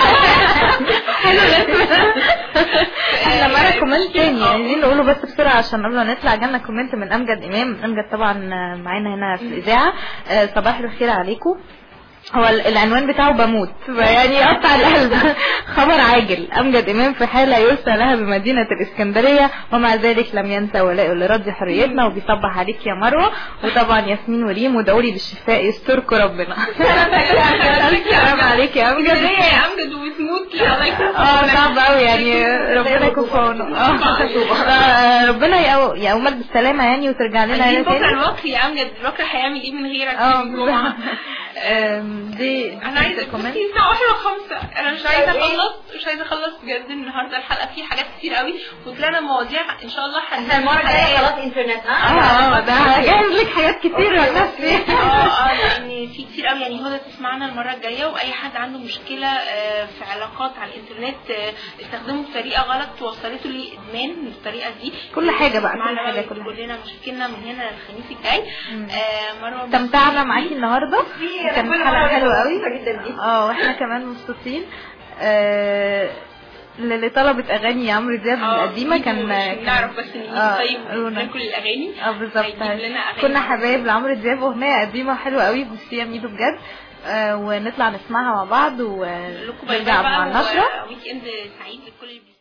احنا معانا كومنت تاني عايزين نقوله بس بسرعه عشان قبل ما نطلع جالنا كومنت من امجد امام امجد طبعا معانا هنا في الاذاعه آه، صباح الخير عليكم هو ال- العنوان بتاعه بموت يعني يقطع القلب خبر عاجل امجد امام في حاله يرثى لها بمدينه الاسكندريه ومع ذلك لم ينسى ولاء لرد حريتنا وبيصبح عليك يا مروه وطبعا ياسمين وريم ودوري بالشفاء يستركوا ربنا السلام عليك يا امجد
ليه يا امجد وتموت الله يكون في
اه
عونك.
صعب قوي يعني ربنا يكون في عونه اه ربنا يقو- يقومك بالسلامه يعني وترجع لنا
عايزين
هنا
بكره
تاني
الوكر يا امجد الوكر هيعمل ايه من غيرك
اه
في الجمعه
أم، دي
انا عايزه
كومنت
بصي الساعه واحدة وخمسة انا مش عايزه
طيب إيه؟
اخلص مش عايزه اخلص بجد النهارده الحلقه فيه حاجات كتير قوي وطلعنا مواضيع ان شاء الله
احنا المره الجايه خلاص انترنت
اه اه ده هجهز لك حاجات كتير لنفسي
اه اه لان في كتير قوي يعني هدى تسمعنا المره الجايه واي حد عنده مشكله آه، في علاقات على الانترنت آه، استخدمه بطريقه غلط وصلته لادمان بالطريقه دي
كل حاجة بقى،
معنا
كل حاجة،
بقى
كل
كلنا مشاكلنا من هنا للخميس الجاي آه، مروه
استمتعنا معاكي النهارده كانت
كل
حلقه
مرة
حلوه قوي
مبسوطة جدا دي.
اه واحنا كمان مبسوطين آه، اللي طلبت اغاني عمرو دياب
اه
القديمه كان
عشان
كان-
نعرف بس ان
آه،
طيب
رونا.
ناكل الاغاني
اه بالظبط
هيجيب لنا أغاني
كنا
عمرو
حبايب لعمرو دياب اغنيه قديمه حلوه قوي بصي يا ميدو بجد آه ونطلع نسمعها مع بعض
لكم باي باي
ونرجع مع
بقى
النشره
ويك اند سعيد لكل اللي